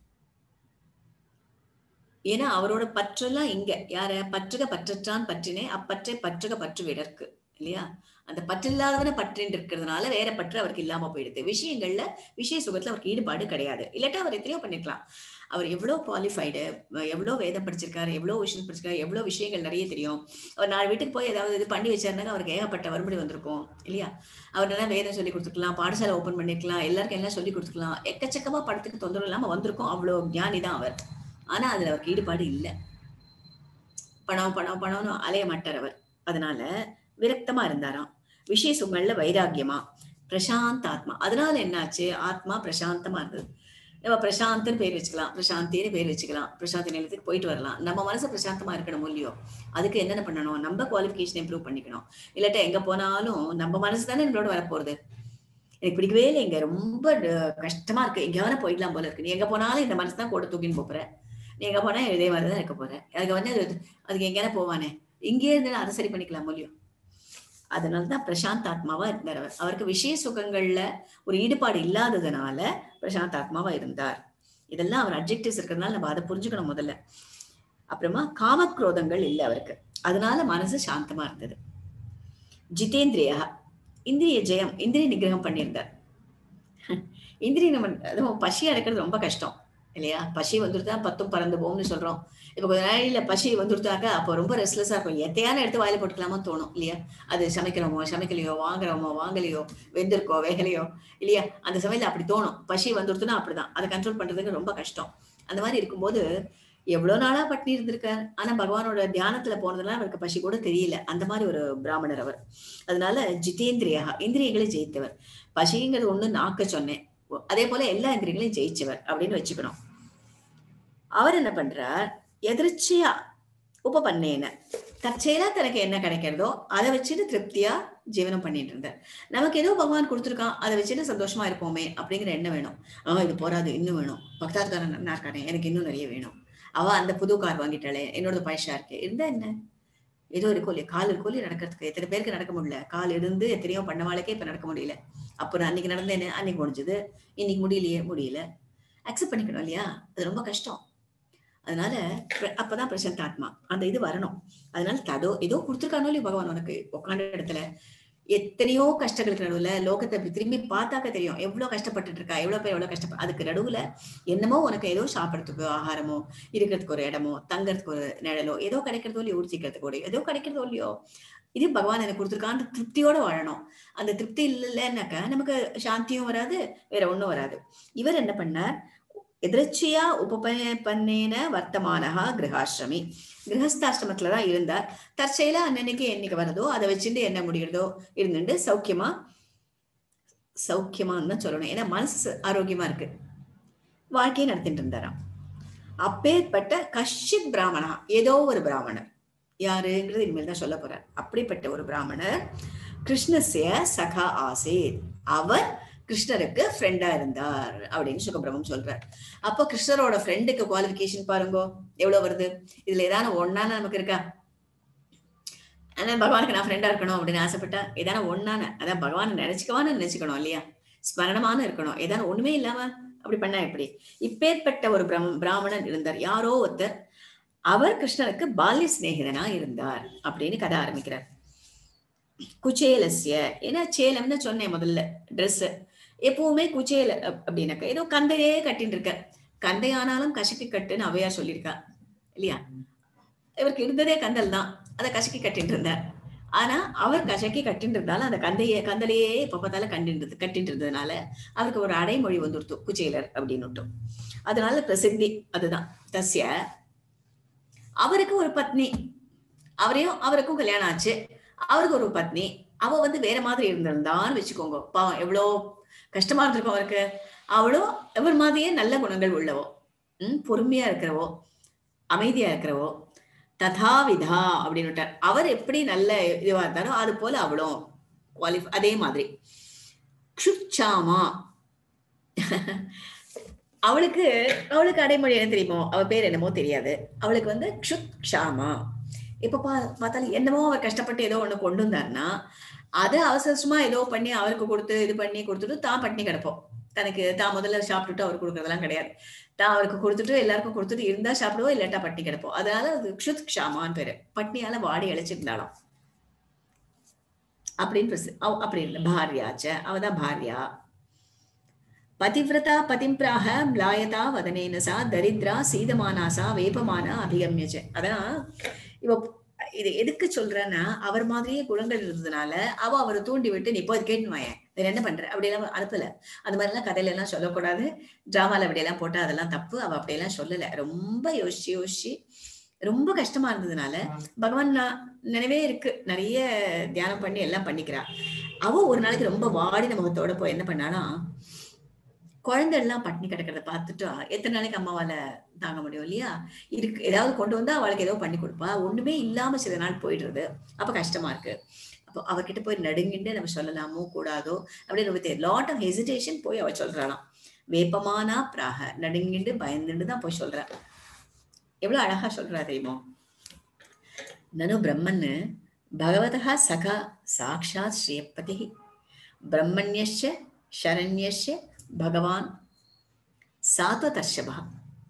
Speaker 1: ஏன்னா அவரோட பற்றெல்லாம் இங்க யார பற்றுக பற்றற்றான் பற்றினே அப்பற்றை பற்றுக பற்று விடற்கு இல்லையா அந்த பற்றில்லாதவன பற்றின்னு இருக்கிறதுனால வேற பற்று அவருக்கு இல்லாம போயிடுது விஷயங்கள்ல விஷய சுகத்துல அவருக்கு ஈடுபாடு கிடையாது இல்லாட்டா அவர் எத்தனையோ பண்ணிருக்கலாம் அவர் எவ்வளவு குவாலிஃபைடு எவ்வளவு வேதம் படிச்சிருக்காரு எவ்வளவு விஷயம் படிச்சிருக்காரு எவ்வளவு விஷயங்கள் நிறைய தெரியும் அவர் நாலு வீட்டுக்கு போய் ஏதாவது இது பண்ணி வச்சாருனாக்க அவருக்கு ஏகப்பட்ட வறுபடி வந்திருக்கும் இல்லையா அவர் நல்லா வேதம் சொல்லி கொடுத்துருக்கலாம் பாடசாலை ஓபன் பண்ணிருக்கலாம் எல்லாருக்கும் எல்லாம் சொல்லி கொடுத்துருக்கலாம் எக்கச்சக்கமா படத்துக்கு தொந்தரவு இல்லாம வந்திருக்கும் அவ்வளவு ஞானி தான் அவர் ஆனா அதுல அவருக்கு ஈடுபாடு இல்லை பணம் பணம் பணம்னு அலைய மாட்டார் அவர் அதனால விரக்தமா இருந்தாராம் விஷய சுகங்கள்ல வைராக்கியமா பிரசாந்த் ஆத்மா அதனால என்னாச்சு ஆத்மா பிரசாந்தமா இருந்தது நம்ம பிரசாந்த்னு பேர் வச்சுக்கலாம் பிரசாந்தின்னு பேர் வச்சுக்கலாம் பிரசாந்தி நிலையத்துக்கு போயிட்டு வரலாம் நம்ம மனசு பிரசாந்தமா இருக்கணும் இல்லையோ அதுக்கு என்னென்ன பண்ணணும் நம்ம குவாலிஃபிகேஷன் இம்ப்ரூவ் பண்ணிக்கணும் இல்லாட்டா எங்க போனாலும் நம்ம மனசு தானே நம்மளோட வரப்போறது எனக்கு பிடிக்கவே இல்லை இங்க ரொம்ப ட- கஷ்டமா இருக்கு எங்கேயாவது போயிடலாம் போல இருக்கு நீ எங்க போனாலும் இந்த மனசு தான் கூட தூக்கின்னு போற நீ எங்க போனா இதே மாதிரி தான் இருக்க போற அதுக்கு வந்து அது அதுக்கு எங்கேயான போவானே இங்கே இருந்து அதை சரி பண்ணிக்கலாம் இல்லையோ அதனாலதான் பிரசாந்த் ஆத்மாவா இருந்தார் அவர் அவருக்கு விஷய சுகங்கள்ல ஒரு ஈடுபாடு இல்லாததுனால பிரசாந்த் ஆத்மாவா இருந்தார் இதெல்லாம் அவர் அப்ஜெக்டிவ்ஸ் இருக்கிறதுனால நம்ம அதை புரிஞ்சுக்கணும் முதல்ல அப்புறமா காமக்ரோதங்கள் இல்லை அவருக்கு அதனால மனசு சாந்தமா இருந்தது ஜிதேந்திரியா இந்திரிய ஜெயம் இந்திரிய நிகிரகம் பண்ணியிருந்தார் இந்திரிய நம்ம அதுவும் பசி அடக்கிறது ரொம்ப கஷ்டம் இல்லையா பசி வந்துருத்தா பத்தும் பறந்து போகும்னு சொல்றோம் இப்ப கொஞ்ச நாளையில பசி வந்துருத்தாக்க அப்போ ரொம்ப ரெஸ்ட்லெஸ்ஸா இருக்கும் எத்தையான எடுத்து வாயில போட்டுக்கலாமோ தோணும் இல்லையா அது சமைக்கிறோமோ சமைக்கலையோ வாங்குறோமோ வாங்கலையோ வெந்திருக்கோ வேகலையோ இல்லையா அந்த சமயத்துல அப்படி தோணும் பசி வந்துருத்துனா அப்படிதான் அதை கண்ட்ரோல் பண்றதுக்கு ரொம்ப கஷ்டம் அந்த மாதிரி இருக்கும்போது எவ்வளவு நாளா பட்னி இருந்திருக்கார் ஆனா பகவானோட தியானத்துல போனதெல்லாம் அவருக்கு பசி கூட தெரியல அந்த மாதிரி ஒரு பிராமணர் அவர் அதனால ஜிதேந்திரியா இந்திரியங்களை ஜெயித்தவர் பசிங்கிறது ஒண்ணு நாக்க சொன்னேன் அதே போல எல்லா இந்திரியங்களையும் ஜெயிச்சவர் அப்படின்னு வச்சுக்கணும் அவர் என்ன பண்றார் எதிர்ச்சியா உபபன்னேன தற்செயலா தனக்கு என்ன கிடைக்கிறதோ அதை வச்சுட்டு திருப்தியா ஜீவனம் பண்ணிட்டு இருந்தார் நமக்கு ஏதோ பகவான் கொடுத்துருக்கான் அதை வச்சுட்டு சந்தோஷமா இருப்போமே அப்படிங்கிற எண்ணம் வேணும் அவன் இது போறாது இன்னும் வேணும் பக்தாத்காரன் நல்லா இருக்கானே எனக்கு இன்னும் நிறைய வேணும் அவ அந்த புது கார் வாங்கிட்டாளே என்னோட பைசா இருக்கு இருந்தா என்ன ஏதோ இருக்கும் இல்லையா கால் இருக்கும் இல்லையா நடக்கிறதுக்கு எத்தனை பேருக்கு நடக்க முடியல கால் இருந்து எத்தனையோ பண்ணவாளுக்கே இப்ப நடக்க முடியல அப்புறம் அன்னைக்கு நடந்தேன்னு அன்னைக்கு முடிஞ்சது இன்னைக்கு முடியலையே முடியல அக்செப்ட் பண்ணிக்கணும் இல்லையா அது ரொம்ப கஷ்டம் அதனால பிர- அப்பதான் பிரசன்ட் ஆத்மா அந்த இது வரணும் அதனால ததோ ஏதோ கொடுத்துருக்கானோ இல்லையோ பகவான் உனக்கு உட்காந்த இடத்துல எத்தனையோ கஷ்டங்களுக்கு நடுவுல லோகத்தை இப்படி திரும்பி பார்த்தாக்க தெரியும் எவ்வளவு கஷ்டப்பட்டுட்டு இருக்கா எவ்வளவு பேர் எவ்வளவு கஷ்டப்ப அதுக்கு நடுவுல என்னமோ உனக்கு ஏதோ சாப்பிடறதுக்கு ஆகாரமோ இருக்கிறதுக்கு ஒரு இடமோ தங்கறதுக்கு ஒரு நிழலோ ஏதோ கிடைக்கிறதோ இல்லையோ ஊர்ச்சிக்கிறதுக்கு ஒரு ஏதோ கிடைக்கிறதோ இல்லையோ இது பகவான் எனக்கு கொடுத்துருக்கான்னு திருப்தியோட வாழணும் அந்த திருப்தி இல்லைன்னாக்க நமக்கு சாந்தியும் வராது வேற ஒண்ணும் வராது இவர் என்ன பண்ணார் எதிர்ச்சியா உபபன்னேன வர்த்தமானஹா கிரகாசிரமி கிரகஸ்தாசிரமத்துலதான் இருந்தார் தற்செயலா அன்னன்னைக்கு என்னைக்கு வருதோ அதை வச்சுட்டு என்ன முடிகிறதோ இருந்துட்டு சௌக்கியமா சௌக்கியமான்னு தான் சொல்லணும் ஏன்னா மனசு ஆரோக்கியமா இருக்கு வாழ்க்கையை நடத்திட்டு இருந்தாராம் அப்பேற்பட்ட கஷ்டித் பிராமணா ஏதோ ஒரு பிராமணர் யாருங்கிறது இனிமேல் தான் சொல்ல போறார் அப்படிப்பட்ட ஒரு பிராமணர் கிருஷ்ணசிய சகா ஆசேத் அவர் கிருஷ்ணருக்கு ஃப்ரெண்டா இருந்தார் அப்படின்னு சுகபிரமம் சொல்றார் அப்போ கிருஷ்ணரோட ஃப்ரெண்டுக்கு குவாலிஃபிகேஷன் பாருங்கோ எவ்வளவு வருது இதுல ஏதாவது ஒன்னான நமக்கு இருக்கா ஆனா பகவானுக்கு நான் ஃப்ரெண்டா இருக்கணும் அப்படின்னு ஆசைப்பட்டா ஏதான ஒன்னான அதான் பகவானை நினைச்சுக்கவான்னு நினைச்சுக்கணும் இல்லையா ஸ்மரணமான இருக்கணும் ஏதான ஒண்ணுமே இல்லாம அப்படி பண்ணா எப்படி இப்பேற்பட்ட ஒரு பிரம் பிராமணன் இருந்தார் யாரோ ஒருத்தர் அவர் கிருஷ்ணருக்கு பால்ய சிநேகிதனா இருந்தார் அப்படின்னு கதை ஆரம்பிக்கிறார் குச்சேலஸ்ய ஏன்னா சேலம்னு சொன்னேன் முதல்ல Dress எப்பவுமே குச்சேல அப்- அப்படின்னாக்க ஏதோ கந்தையே கட்டின்னு இருக்க கந்தை ஆனாலும் கசக்கி கட்டுன்னு அவையா சொல்லியிருக்கா இல்லையா இவருக்கு இருந்ததே கந்தல் தான் அதை கசக்கி கட்டிட்டு இருந்தார் ஆனா அவர் கசக்கி கட்டிட்டு இருந்தாலும் அந்த கந்தைய கந்தலையே எப்ப பார்த்தாலும் கண்டின்றது கட்டிட்டு இருந்ததுனால அவருக்கு ஒரு அடைமொழி வந்துருத்து குச்சேலர் அப்படின்னு அதனால பிரசித்தி அதுதான் தஸ்ய அவருக்கு ஒரு பத்னி அவரையும் அவருக்கும் கல்யாணம் ஆச்சு அவருக்கு ஒரு பத்னி அவ வந்து வேற மாதிரி இருந்திருந்தான்னு வச்சுக்கோங்க பாவம் எவ்வளோ கஷ்டமா இருந்திருக்கும் அவருக்கு அவளும் இவர் மாதிரியே நல்ல குணங்கள் உள்ளவோ ம் பொறுமையா இருக்கிறவோ அமைதியா இருக்கிறவோ ததாவிதா அப்படின்னு அவர் எப்படி நல்ல இதுவா இருந்தாரோ அது போல அவளும் குவாலிஃபை அதே மாதிரி க்ஷுச்சாமா அவளுக்கு அவளுக்கு அடைமொழி என்ன தெரியுமோ அவ பேர் என்னமோ தெரியாது அவளுக்கு வந்து க்ஷுக்ஷாமா இப்ப பா பார்த்தாலும் என்னமோ அவர் கஷ்டப்பட்டு ஏதோ ஒண்ணு கொண்டு வந்தாருன்னா அதை அவசரமா ஏதோ பண்ணி அவருக்கு கொடுத்து இது பண்ணி கொடுத்துட்டு தான் பட்டினி கிடப்போம் தனக்கு தான் முதல்ல சாப்பிட்டுட்டு அவர் கொடுக்கறதெல்லாம் கிடையாது தான் அவருக்கு கொடுத்துட்டு எல்லாருக்கும் கொடுத்துட்டு இருந்தா சாப்பிடுவோம் இல்லாட்டா பட்டினி கிடப்போம் அதனால அது க்ஷுத் க்ஷாமான்னு பேரு பட்னியால வாடி அழைச்சிருந்தாலும் அப்படின்னு பிரசி- அவ அப்படி இல்லை பாரியாச்ச அவதான் பாரியா பதிவிரதா பதிம்பிராக மிளாயதா வதனேன சா தரித்ரா சீதமானா சா வேபமானா அபிகமியச்ச அதான் இவ இது எதுக்கு சொல்றேன்னா அவர் மாதிரியே குணங்கள் இருந்ததுனால அவ அவரை தூண்டி விட்டு நீ போய் கேட்டு வாயேன் வேற என்ன பண்ற அப்படி எல்லாம் அனுப்பல அந்த மாதிரி எல்லாம் கதையில எல்லாம் சொல்லக்கூடாது டிராமால அப்படி எல்லாம் போட்டா அதெல்லாம் தப்பு அவ அப்படியெல்லாம் சொல்லல ரொம்ப யோசிச்சு யோசிச்சு ரொம்ப கஷ்டமா இருந்ததுனால பகவான் நான் நினைவே இருக்கு நிறைய தியானம் பண்ணி எல்லாம் பண்ணிக்கிறா அவ ஒரு நாளைக்கு ரொம்ப வாடின முகத்தோட போய் என்ன பண்ணானா குழந்தை எல்லாம் பட்டினி கிடக்கிறத பார்த்துட்டு எத்தனை நாளைக்கு அம்மாவால தாங்க முடியும் இல்லையா இருக்கு ஏதாவது கொண்டு வந்தா அவளுக்கு ஏதோ பண்ணி கொடுப்பா ஒண்ணுமே இல்லாம சில நாள் போயிடுறது அப்ப கஷ்டமா இருக்கு அப்போ அவகிட்ட போய் நடுங்கிட்டு நம்ம சொல்லலாமோ கூடாதோ அப்படின்னு லாட் ஆஃப் ஹெசிடேஷன் போய் அவ சொல்றாளாம் வேப்பமானா பிராக நடுங்கிட்டு பயந்துட்டு தான் போய் சொல்றா எவ்வளவு அழகா சொல்றா தெரியுமோ நனு பிரம்மன் பகவதா சகா சாட்சாத் ஸ்ரீயப்பதி பிரம்மண்யஸ்ய சரண்யஸ்ய பகவான் சாத்வதர்ஷபா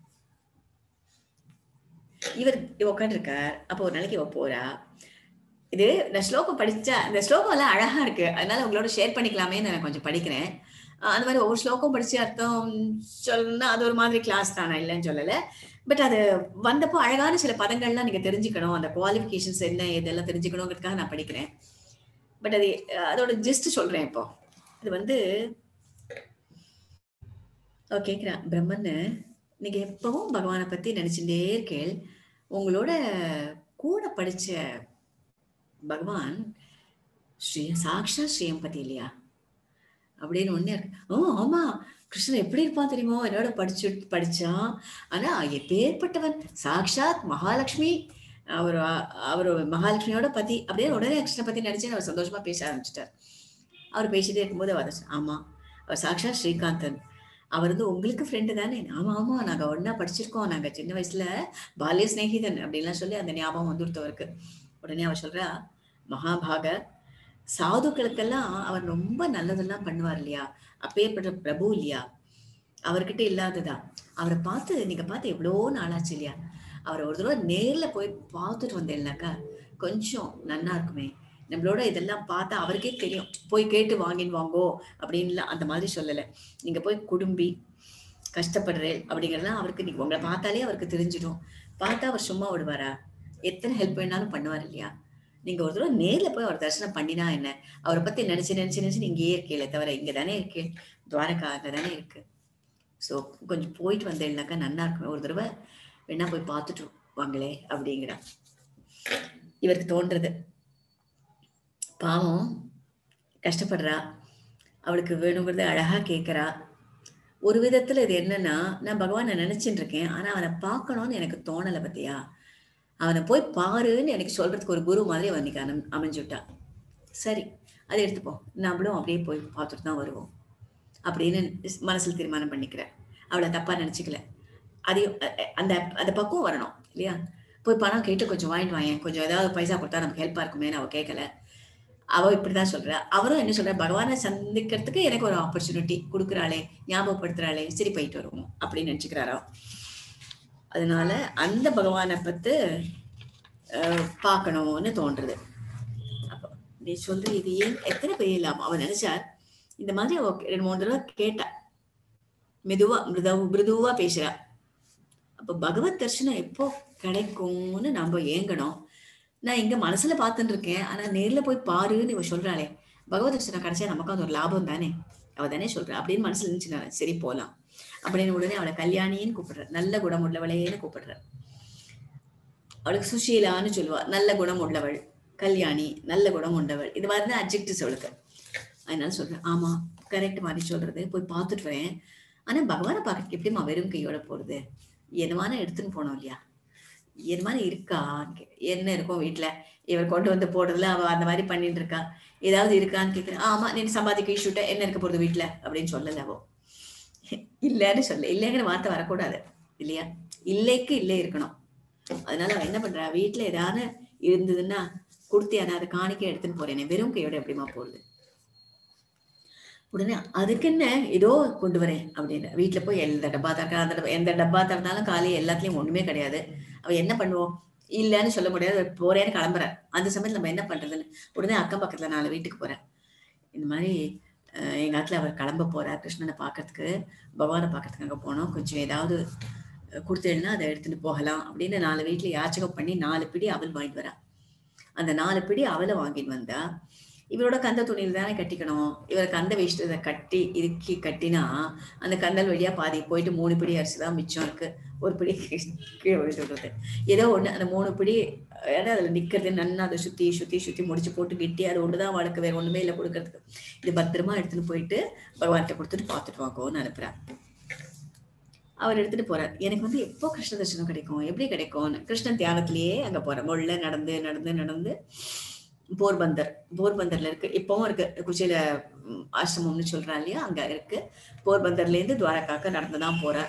Speaker 1: இவர் உட்காந்துருக்கார் அப்போ ஒரு நாளைக்கு இவ போறா இது நான் ஸ்லோகம் படிச்சா இந்த ஸ்லோகம் எல்லாம் அழகா இருக்கு அதனால உங்களோட ஷேர் பண்ணிக்கலாமே நான் கொஞ்சம் படிக்கிறேன் அஹ் அந்த மாதிரி ஒவ்வொரு ஸ்லோகம் படிச்சு அர்த்தம் சொல்லணும்னா அது ஒரு மாதிரி கிளாஸ் தான் நான் இல்லைன்னு சொல்லல பட் அது வந்தப்போ அழகான சில பதங்கள்லாம் நீங்க தெரிஞ்சுக்கணும் அந்த குவாலிஃபிகேஷன்ஸ் என்ன இதெல்லாம் தெரிஞ்சுக்கணுங்கிறதுக்காக நான் படிக்கிறேன் பட் அது அஹ் அதோட ஜஸ்ட் சொல்றேன் இப்போ இது வந்து ஓ கேக்குறேன் பிரம்மன் நீங்க எப்பவும் பகவானை பத்தி நினைச்சுட்டே இருக்கேள் உங்களோட கூட படிச்ச பகவான் ஸ்ரீ சாக்ஷா ஸ்ரீயம்பதி இல்லையா அப்படின்னு ஒண்ணே இருக்கு ஓ ஆமா கிருஷ்ணன் எப்படி இருப்பான் தெரியுமோ என்னோட படிச்சு படிச்சான் ஆனா எப்பேற்பட்டவன் சாக்ஷாத் மகாலட்சுமி அவர் அவர் மகாலட்சுமியோட பத்தி அப்படியே உடனே கிருஷ்ண பத்தி நினைச்சு அவர் சந்தோஷமா பேச ஆரம்பிச்சிட்டார் அவர் பேசிட்டே இருக்கும்போது அவர் சொ- ஆமா அவர் சாக்ஷாத் ஸ்ரீகாந்தன் அவர் வந்து உங்களுக்கு ஃப்ரெண்டு தானே ஆமா ஆமா நாங்க ஒண்ணா படிச்சிருக்கோம் நாங்க சின்ன வயசுல பால்ய சிநேகிதன் அப்படின்லாம் சொல்லி அந்த ஞாபகம் வந்துருத்தவருக்கு உடனே அவர் சொல்றா மகாபாக சாதுக்களுக்கெல்லாம் அவர் ரொம்ப நல்லதெல்லாம் பண்ணுவார் இல்லையா அப்பேற்பட்ட பிரபு இல்லையா அவர்கிட்ட இல்லாததா அவரை பார்த்து நீங்க பார்த்து எவ்வளோ நாளாச்சு இல்லையா அவரை ஒரு தடவை நேர்ல போய் பார்த்துட்டு வந்தேன்னாக்கா கொஞ்சம் நன்னா இருக்குமே நம்மளோட இதெல்லாம் பார்த்தா அவருக்கே தெரியும் போய் கேட்டு வாங்கின்னு வாங்கோ அப்படின்லாம் அந்த மாதிரி சொல்லலை நீங்க போய் குடும்பி கஷ்டப்படுறேன் அப்படிங்கிறதுலாம் அவருக்கு நீங்க உங்களை பார்த்தாலே அவருக்கு தெரிஞ்சிடும் பார்த்தா அவர் சும்மா விடுவாரா எத்தனை ஹெல்ப் வேணாலும் பண்ணுவார் இல்லையா நீங்க ஒரு தடவை நேர்ல போய் அவர் தரிசனம் பண்ணினா என்ன அவரை பத்தி நினைச்சு நினைச்சு நினைச்சு நீங்க இங்கேயே இருக்கீங்களே தவிர இங்க தானே இருக்கு துவாரகா அங்க தானே இருக்கு ஸோ கொஞ்சம் போயிட்டு வந்தேன்னாக்கா நன்னா இருக்கும் ஒரு தடவை வேணா போய் பார்த்துட்டு வாங்களே அப்படிங்கிறா இவருக்கு தோன்றது பாவம் கஷ்டப்படுறா அவளுக்கு வேணுங்கிறத அழகா கேட்கறா ஒரு விதத்துல இது என்னன்னா நான் பகவானை நினைச்சிட்டு இருக்கேன் ஆனா அவனை பார்க்கணும்னு எனக்கு தோணலை பத்தியா அவனை போய் பாருன்னு எனக்கு சொல்றதுக்கு ஒரு குரு மாதிரி அவன் இன்னைக்கு அனம் அமைஞ்சுட்டா சரி அதை எடுத்துப்போம் நம்மளும் அப்படியே போய் பார்த்துட்டு தான் வருவோம் அப்படின்னு மனசுல தீர்மானம் பண்ணிக்கிறேன் அவளை தப்பா நினைச்சுக்கல அதையும் அ- அ- அந்த அந்த பக்குவம் வரணும் இல்லையா போய் பணம் கேட்டு கொஞ்சம் வாங்கிட்டு வாங்க கொஞ்சம் ஏதாவது பைசா கொடுத்தா நமக்கு ஹெல்ப்பா இருக்குமேன்னு அவ கேட்கல அவ இப்படிதான் சொல்றா அவரும் என்ன சொல்றா பகவானை சந்திக்கிறதுக்கு எனக்கு ஒரு ஆப்பர்ச்சுனிட்டி கொடுக்குறாளே ஞாபகப்படுத்துறாளே சரி போயிட்டு வருவோம் அப்படின்னு நினைச்சுக்கிறாரோ அதனால அந்த பகவானை பத்து அஹ், பார்க்கணும்னு தோன்றுது அப்போ நீ சொல்ற இது ஏன் எத்தனை பேர் இல்லாம அவன் நினைச்சார் இந்த மாதிரி அவ ரெண்டு மூணு தடவை கேட்டா மெதுவா மிருதா மிருதுவா பேசுறா அப்ப பகவத் தரிசனம் எப்போ கிடைக்கும்னு நம்ம ஏங்கணும் நான் இங்க மனசுல பார்த்துட்டு இருக்கேன் ஆனா நேர்ல போய் பாருன்னு இவ சொல்றாளே பகவத் தரிசனம் கிடைச்சா நமக்கு அது ஒரு லாபம் தானே அவ தானே சொல்றா அப்படின்னு மனசுல இருந்துச்சு நான் சரி போலாம் அப்படின்னு உடனே அவளை கல்யாணின்னு கூப்பிடுற நல்ல குணம் உள்ளவளேன்னு கூப்பிடுற அவளுக்கு சுஷீலான்னு சொல்லுவா நல்ல குணம் உள்ளவள் கல்யாணி நல்ல குணம் உண்டவள் இது மாதிரி தான் அப்ஜெக்டிவ்ஸ் அவளுக்கு அதனால சொல்றேன் ஆமா கரெக்ட் மாதிரி சொல்றது போய் பார்த்துட்டு வரேன் ஆனா பகவானை பார்க்க எப்படிம்மா வெறும் கையோட போறது என்னமான எடுத்துன்னு போனோம் இல்லையா என்னமான இருக்கா என்ன இருக்கும் வீட்டுல இவர் கொண்டு வந்து போடுறதுல அவ அந்த மாதிரி பண்ணிட்டு இருக்கா ஏதாவது இருக்கான்னு கேக்குறேன் ஆமா நீ சம்பாதிக்க இஷ்யூட்ட என்ன இருக்க போறது வீட்டுல அப்படின்னு சொல்லல அவோ இல்லைன்னு சொல்ல இல்லைங்கிற வார்த்தை வரக்கூடாது இல்லையா இல்லைக்கு இல்லை இருக்கணும் அதனால அவ என்ன பண்றா வீட்டுல ஏதாவது இருந்ததுன்னா கொடுத்தியானா அதை காணிக்க எடுத்துன்னு போறேனே வெறும் கையோட எப்படிமா போறது உடனே அதுக்கு என்ன ஏதோ கொண்டு வரேன் அப்படின்னு வீட்டுல போய் எந்த டப்பா திறக்க அந்த டப்பா எந்த டப்பா திறந்தாலும் காலி எல்லாத்துலயும் ஒண்ணுமே கிடையாது அவ என்ன பண்ணுவோம் இல்லைன்னு சொல்ல முடியாது போறேன்னு கிளம்புற அந்த சமயத்துல நம்ம என்ன பண்றதுன்னு உடனே அக்கம் பக்கத்துல நாலு வீட்டுக்கு போறேன் இந்த மாதிரி அஹ், எங்க ஆத்துல அவர் கிளம்ப போறார் கிருஷ்ணனை பார்க்கறதுக்கு பகவானை பார்க்கறதுக்கு அங்க போனோம் கொஞ்சம் ஏதாவது கொடுத்தேன்னா அதை எடுத்துட்டு போகலாம் அப்படின்னு நாலு வீட்டுல யாச்சகம் பண்ணி நாலு பிடி அவல் வாங்கிட்டு வரா அந்த நாலு பிடி அவலை வாங்கிட்டு வந்தா இவரோட கந்த துணியில தானே கட்டிக்கணும் இவர் கந்த வேஷ்டத்தை கட்டி இறுக்கி கட்டினா அந்த கந்தல் வழியா பாதி போயிட்டு மூணு பிடி அரிசி தான் மிச்சம் இருக்கு ஒரு பிடி கீழே விழுந்து விடுறது ஏதோ ஒண்ணு அந்த மூணு பிடி ஏன்னா அதுல நிக்கிறது நன்னா அதை சுத்தி சுத்தி சுத்தி முடிச்சு போட்டு கெட்டி அது ஒண்ணுதான் வழக்கு வேற ஒண்ணுமே இல்லை கொடுக்கறதுக்கு இது பத்திரமா எடுத்துட்டு போயிட்டு பகவான்கிட்ட கொடுத்துட்டு பார்த்துட்டு வாங்கோன்னு அனுப்புறார் அவர் எடுத்துட்டு போறார் எனக்கு வந்து எப்போ கிருஷ்ண தரிசனம் கிடைக்கும் எப்படி கிடைக்கும்னு கிருஷ்ணன் தியாகத்திலேயே அங்க போறேன் முள்ள நடந்து நடந்து நடந்து போர்பந்தர் போர்பந்தர்ல இருக்கு இப்பவும் இருக்கு குச்சியில ம், ஆசிரமம்னு சொல்றான் இல்லையா அங்க இருக்கு போர்பந்தர்ல இருந்து துவாரகாக்க நடந்துதான் போறார்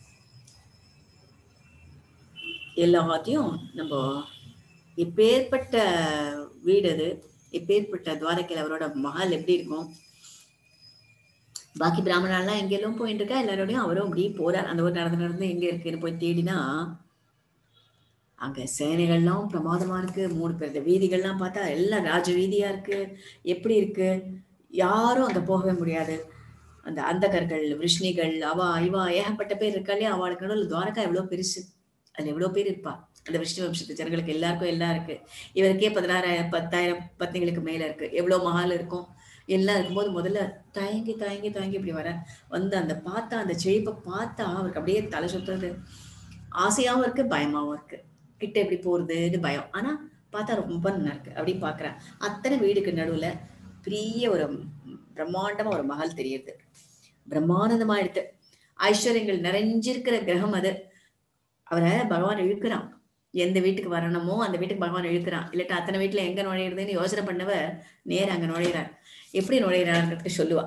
Speaker 1: எல்லாத்தையும் நம்ம எப்பேற்பட்ட வீடு அது எப்பேற்பட்ட துவாரகையில் அவரோட மகால் எப்படி இருக்கும் பாக்கி பிராமணாலாம் எங்கெல்லாம் போயிட்டு இருக்கா எல்லாரோடையும் அவரும் அப்படியே போறார் அந்த ஊர் நடந்து நடந்து எங்க இருக்குன்னு போய் தேடினா அங்க சேனைகள்லாம் பிரமாதமா இருக்கு மூணு பேர் இந்த வீதிகள்லாம் பார்த்தா எல்லாம் ராஜ வீதியா இருக்கு எப்படி இருக்கு யாரும் அங்க போகவே முடியாது அந்த அந்தகர்கள் விஷ்ணிகள் அவா இவா ஏகப்பட்ட பேர் இருக்காளே அவளுக்கு நடுவில் துவாரகா எவ்வளவு பெருசு அதுல எவ்வளவு பேர் இருப்பா அந்த விஷ்ணு வம்சத்து ஜனங்களுக்கு எல்லாருக்கும் எல்லாம் இருக்கு இவருக்கே பதினாறாயிரம் பத்தாயிரம் பத்னிகளுக்கு மேல இருக்கு எவ்வளவு மகால் இருக்கும் எல்லாம் இருக்கும்போது முதல்ல தயங்கி தயங்கி தயங்கி இப்படி வர வந்து அந்த பார்த்தா அந்த செழிப்பை பார்த்தா அவருக்கு அப்படியே தலை சுத்துறது ஆசையாவும் இருக்கு பயமாவும் இருக்கு கிட்ட எப்படி போறதுன்னு பயம் ஆனா பார்த்தா ரொம்ப நல்லா இருக்கு அப்படி பாக்குறேன் அத்தனை வீடுக்கு நடுவுல பெரிய ஒரு பிரம்மாண்டமா ஒரு மகள் தெரியுது பிரம்மானந்தமா எடுத்து ஐஸ்வர்யங்கள் நிறைஞ்சிருக்கிற கிரகம் அது அவரை பகவான் இழுக்கிறான் எந்த வீட்டுக்கு வரணுமோ அந்த வீட்டுக்கு பகவான் இழுக்கிறான் இல்லாட்டா அத்தனை வீட்டுல எங்க நுழையிறதுன்னு யோசனை பண்ணவ நேர அங்க நுழையிறார் எப்படி நுழையிறாருன்றது சொல்லுவா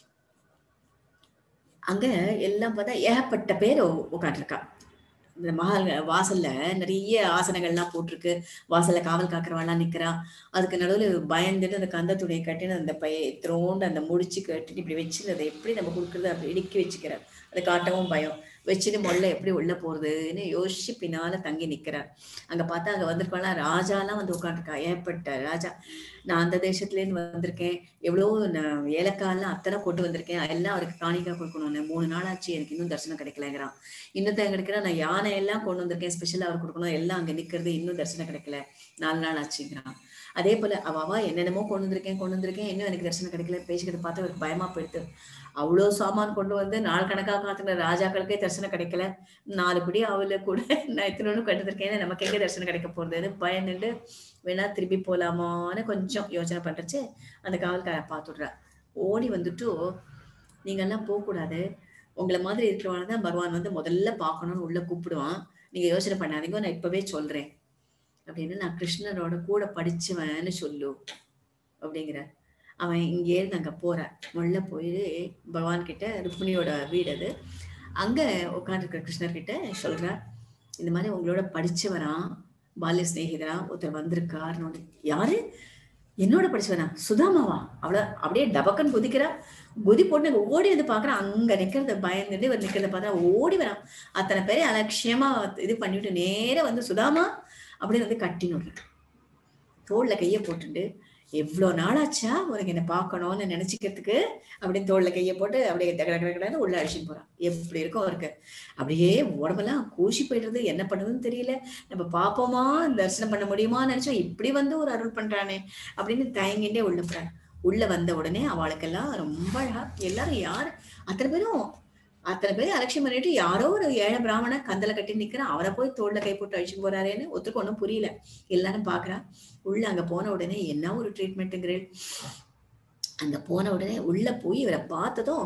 Speaker 1: அங்க எல்லாம் பார்த்தா ஏகப்பட்ட பேர் உட்காந்துருக்கா இந்த மகால் வாசல்ல நிறைய ஆசனங்கள்லாம் போட்டிருக்கு வாசல்ல காவல் காக்குறவாள்லாம் நிக்கிறா அதுக்கு நடுவில் பயந்துட்டு அந்த கந்த துணியை கட்டின்னு அந்த பைய த்ரோண்டு அந்த முடிச்சு கட்டிட்டு இப்படி வச்சுட்டு அதை எப்படி நம்ம கொடுக்குறது அப்படி இடுக்கி வச்சுக்கிறார் அதை காட்டவும் பயம் வச்சுட்டு மொல்ல எப்படி உள்ள போறதுன்னு யோசிச்சு பின்னால தங்கி நிக்கிறார் அங்க பார்த்தா அங்க வந்திருக்கலாம் ராஜாலாம் வந்து உட்காந்துருக்கா ஏற்பட்ட ராஜா நான் அந்த தேசத்துல இருந்து வந்திருக்கேன் எவ்வளவு நான் ஏலக்காயெல்லாம் அத்தனை கொண்டு வந்திருக்கேன் எல்லாம் அவருக்கு காணிக்கா கொடுக்கணும்னு மூணு நாள் ஆச்சு எனக்கு இன்னும் தரிசனம் கிடைக்கலங்கிறான் இன்னும் கிடைக்கிற நான் யானை எல்லாம் கொண்டு வந்திருக்கேன் ஸ்பெஷலா அவர் கொடுக்கணும் எல்லாம் அங்க நிக்கிறது இன்னும் தரிசனம் கிடைக்கல நாலு நாள் ஆச்சுங்கிறான் அதே போல அவ அவ என்னென்னமோ கொண்டு வந்திருக்கேன் கொண்டு வந்திருக்கேன் இன்னும் எனக்கு தரிசனம் கிடைக்கல பேசிக்கிட்டு பார்த்து அவருக்கு பயமா போயிடுது அவ்வளோ சாமான் கொண்டு வந்து நாள் கணக்காக காத்துன ராஜாக்களுக்கே தரிசனம் கிடைக்கல நாலு படி அவள கூட நான் இத்தனை கண்டுருக்கேன் நமக்கு எங்க தரிசனம் கிடைக்க போறதுன்னு பயந்துட்டு வேணா திருப்பி போலாமான்னு கொஞ்சம் யோசனை பண்றச்சு அந்த காவல்காரன் பார்த்துடுறா ஓடி வந்துட்டு நீங்க எல்லாம் போகக்கூடாது உங்களை மாதிரி இருக்கிறவன தான் பகவான் வந்து முதல்ல பார்க்கணும்னு உள்ள கூப்பிடுவான் நீங்க யோசனை பண்ணாதீங்க நான் இப்பவே சொல்றேன் அப்படின்னு நான் கிருஷ்ணரோட கூட படிச்சவன்னு சொல்லு அப்படிங்கிற அவன் இங்கே இருந்து அங்க போறான் உள்ள போய் பகவான் கிட்ட ருக்மிணியோட வீடு அது அங்க உட்காந்துருக்கிற கிருஷ்ணர் கிட்ட சொல்றா இந்த மாதிரி உங்களோட படிச்சவரா பால்ய சிநேகிதரா ஒருத்தர் வந்திருக்காருன்னு யாரு என்னோட படிச்சவனா சுதாமாவா அவள அப்படியே டபக்கன் குதிக்கிறா குதி போட்டு ஓடி வந்து பாக்குறான் அங்க நிக்கிறத பயந்துட்டு இவர் நிக்கிறத பார்த்தா ஓடி வரான் அத்தனை பேரை அலட்சியமா இது பண்ணிட்டு நேரா வந்து சுதாமா அப்படின்னு வந்து கட்டின்னு தோல்ல கைய போட்டுட்டு எவ்வளவு நாளாச்சா உனக்கு என்ன பார்க்கணும்னு நினைச்சுக்கிறதுக்கு அப்படின்னு தோல்ல கைய போட்டு அப்படியே டக டக டகன்னு உள்ள அழிச்சிட்டு போறான் எப்படி இருக்கும் அவருக்கு அப்படியே உடம்பெல்லாம் கூசி போயிடுறது என்ன பண்ணுதுன்னு தெரியல நம்ம பார்ப்போமா தரிசனம் பண்ண முடியுமான்னு நினைச்சோம் இப்படி வந்து ஒரு அருள் பண்றானே அப்படின்னு தயங்கிட்டே உள்ள போறான் உள்ள வந்த உடனே அவளுக்கெல்லாம் ரொம்ப அழகா எல்லாரும் யார் அத்தனை பேரும் அத்தனை பேரும் அலட்சியம் பண்ணிட்டு யாரோ ஒரு ஏழை பிராமண கந்தல கட்டி நிக்கிறான் அவரை போய் தோல்ல கை போட்டு அழிச்சுட்டு போறாரேன்னு ஒத்துக்கு ஒன்றும் புரியல எல்லாரும் பாக்குறா உள்ள அங்க போன உடனே என்ன ஒரு ட்ரீட்மெண்ட்டுங்கிறேன் அங்க போன உடனே உள்ள போய் இவரை பார்த்ததும்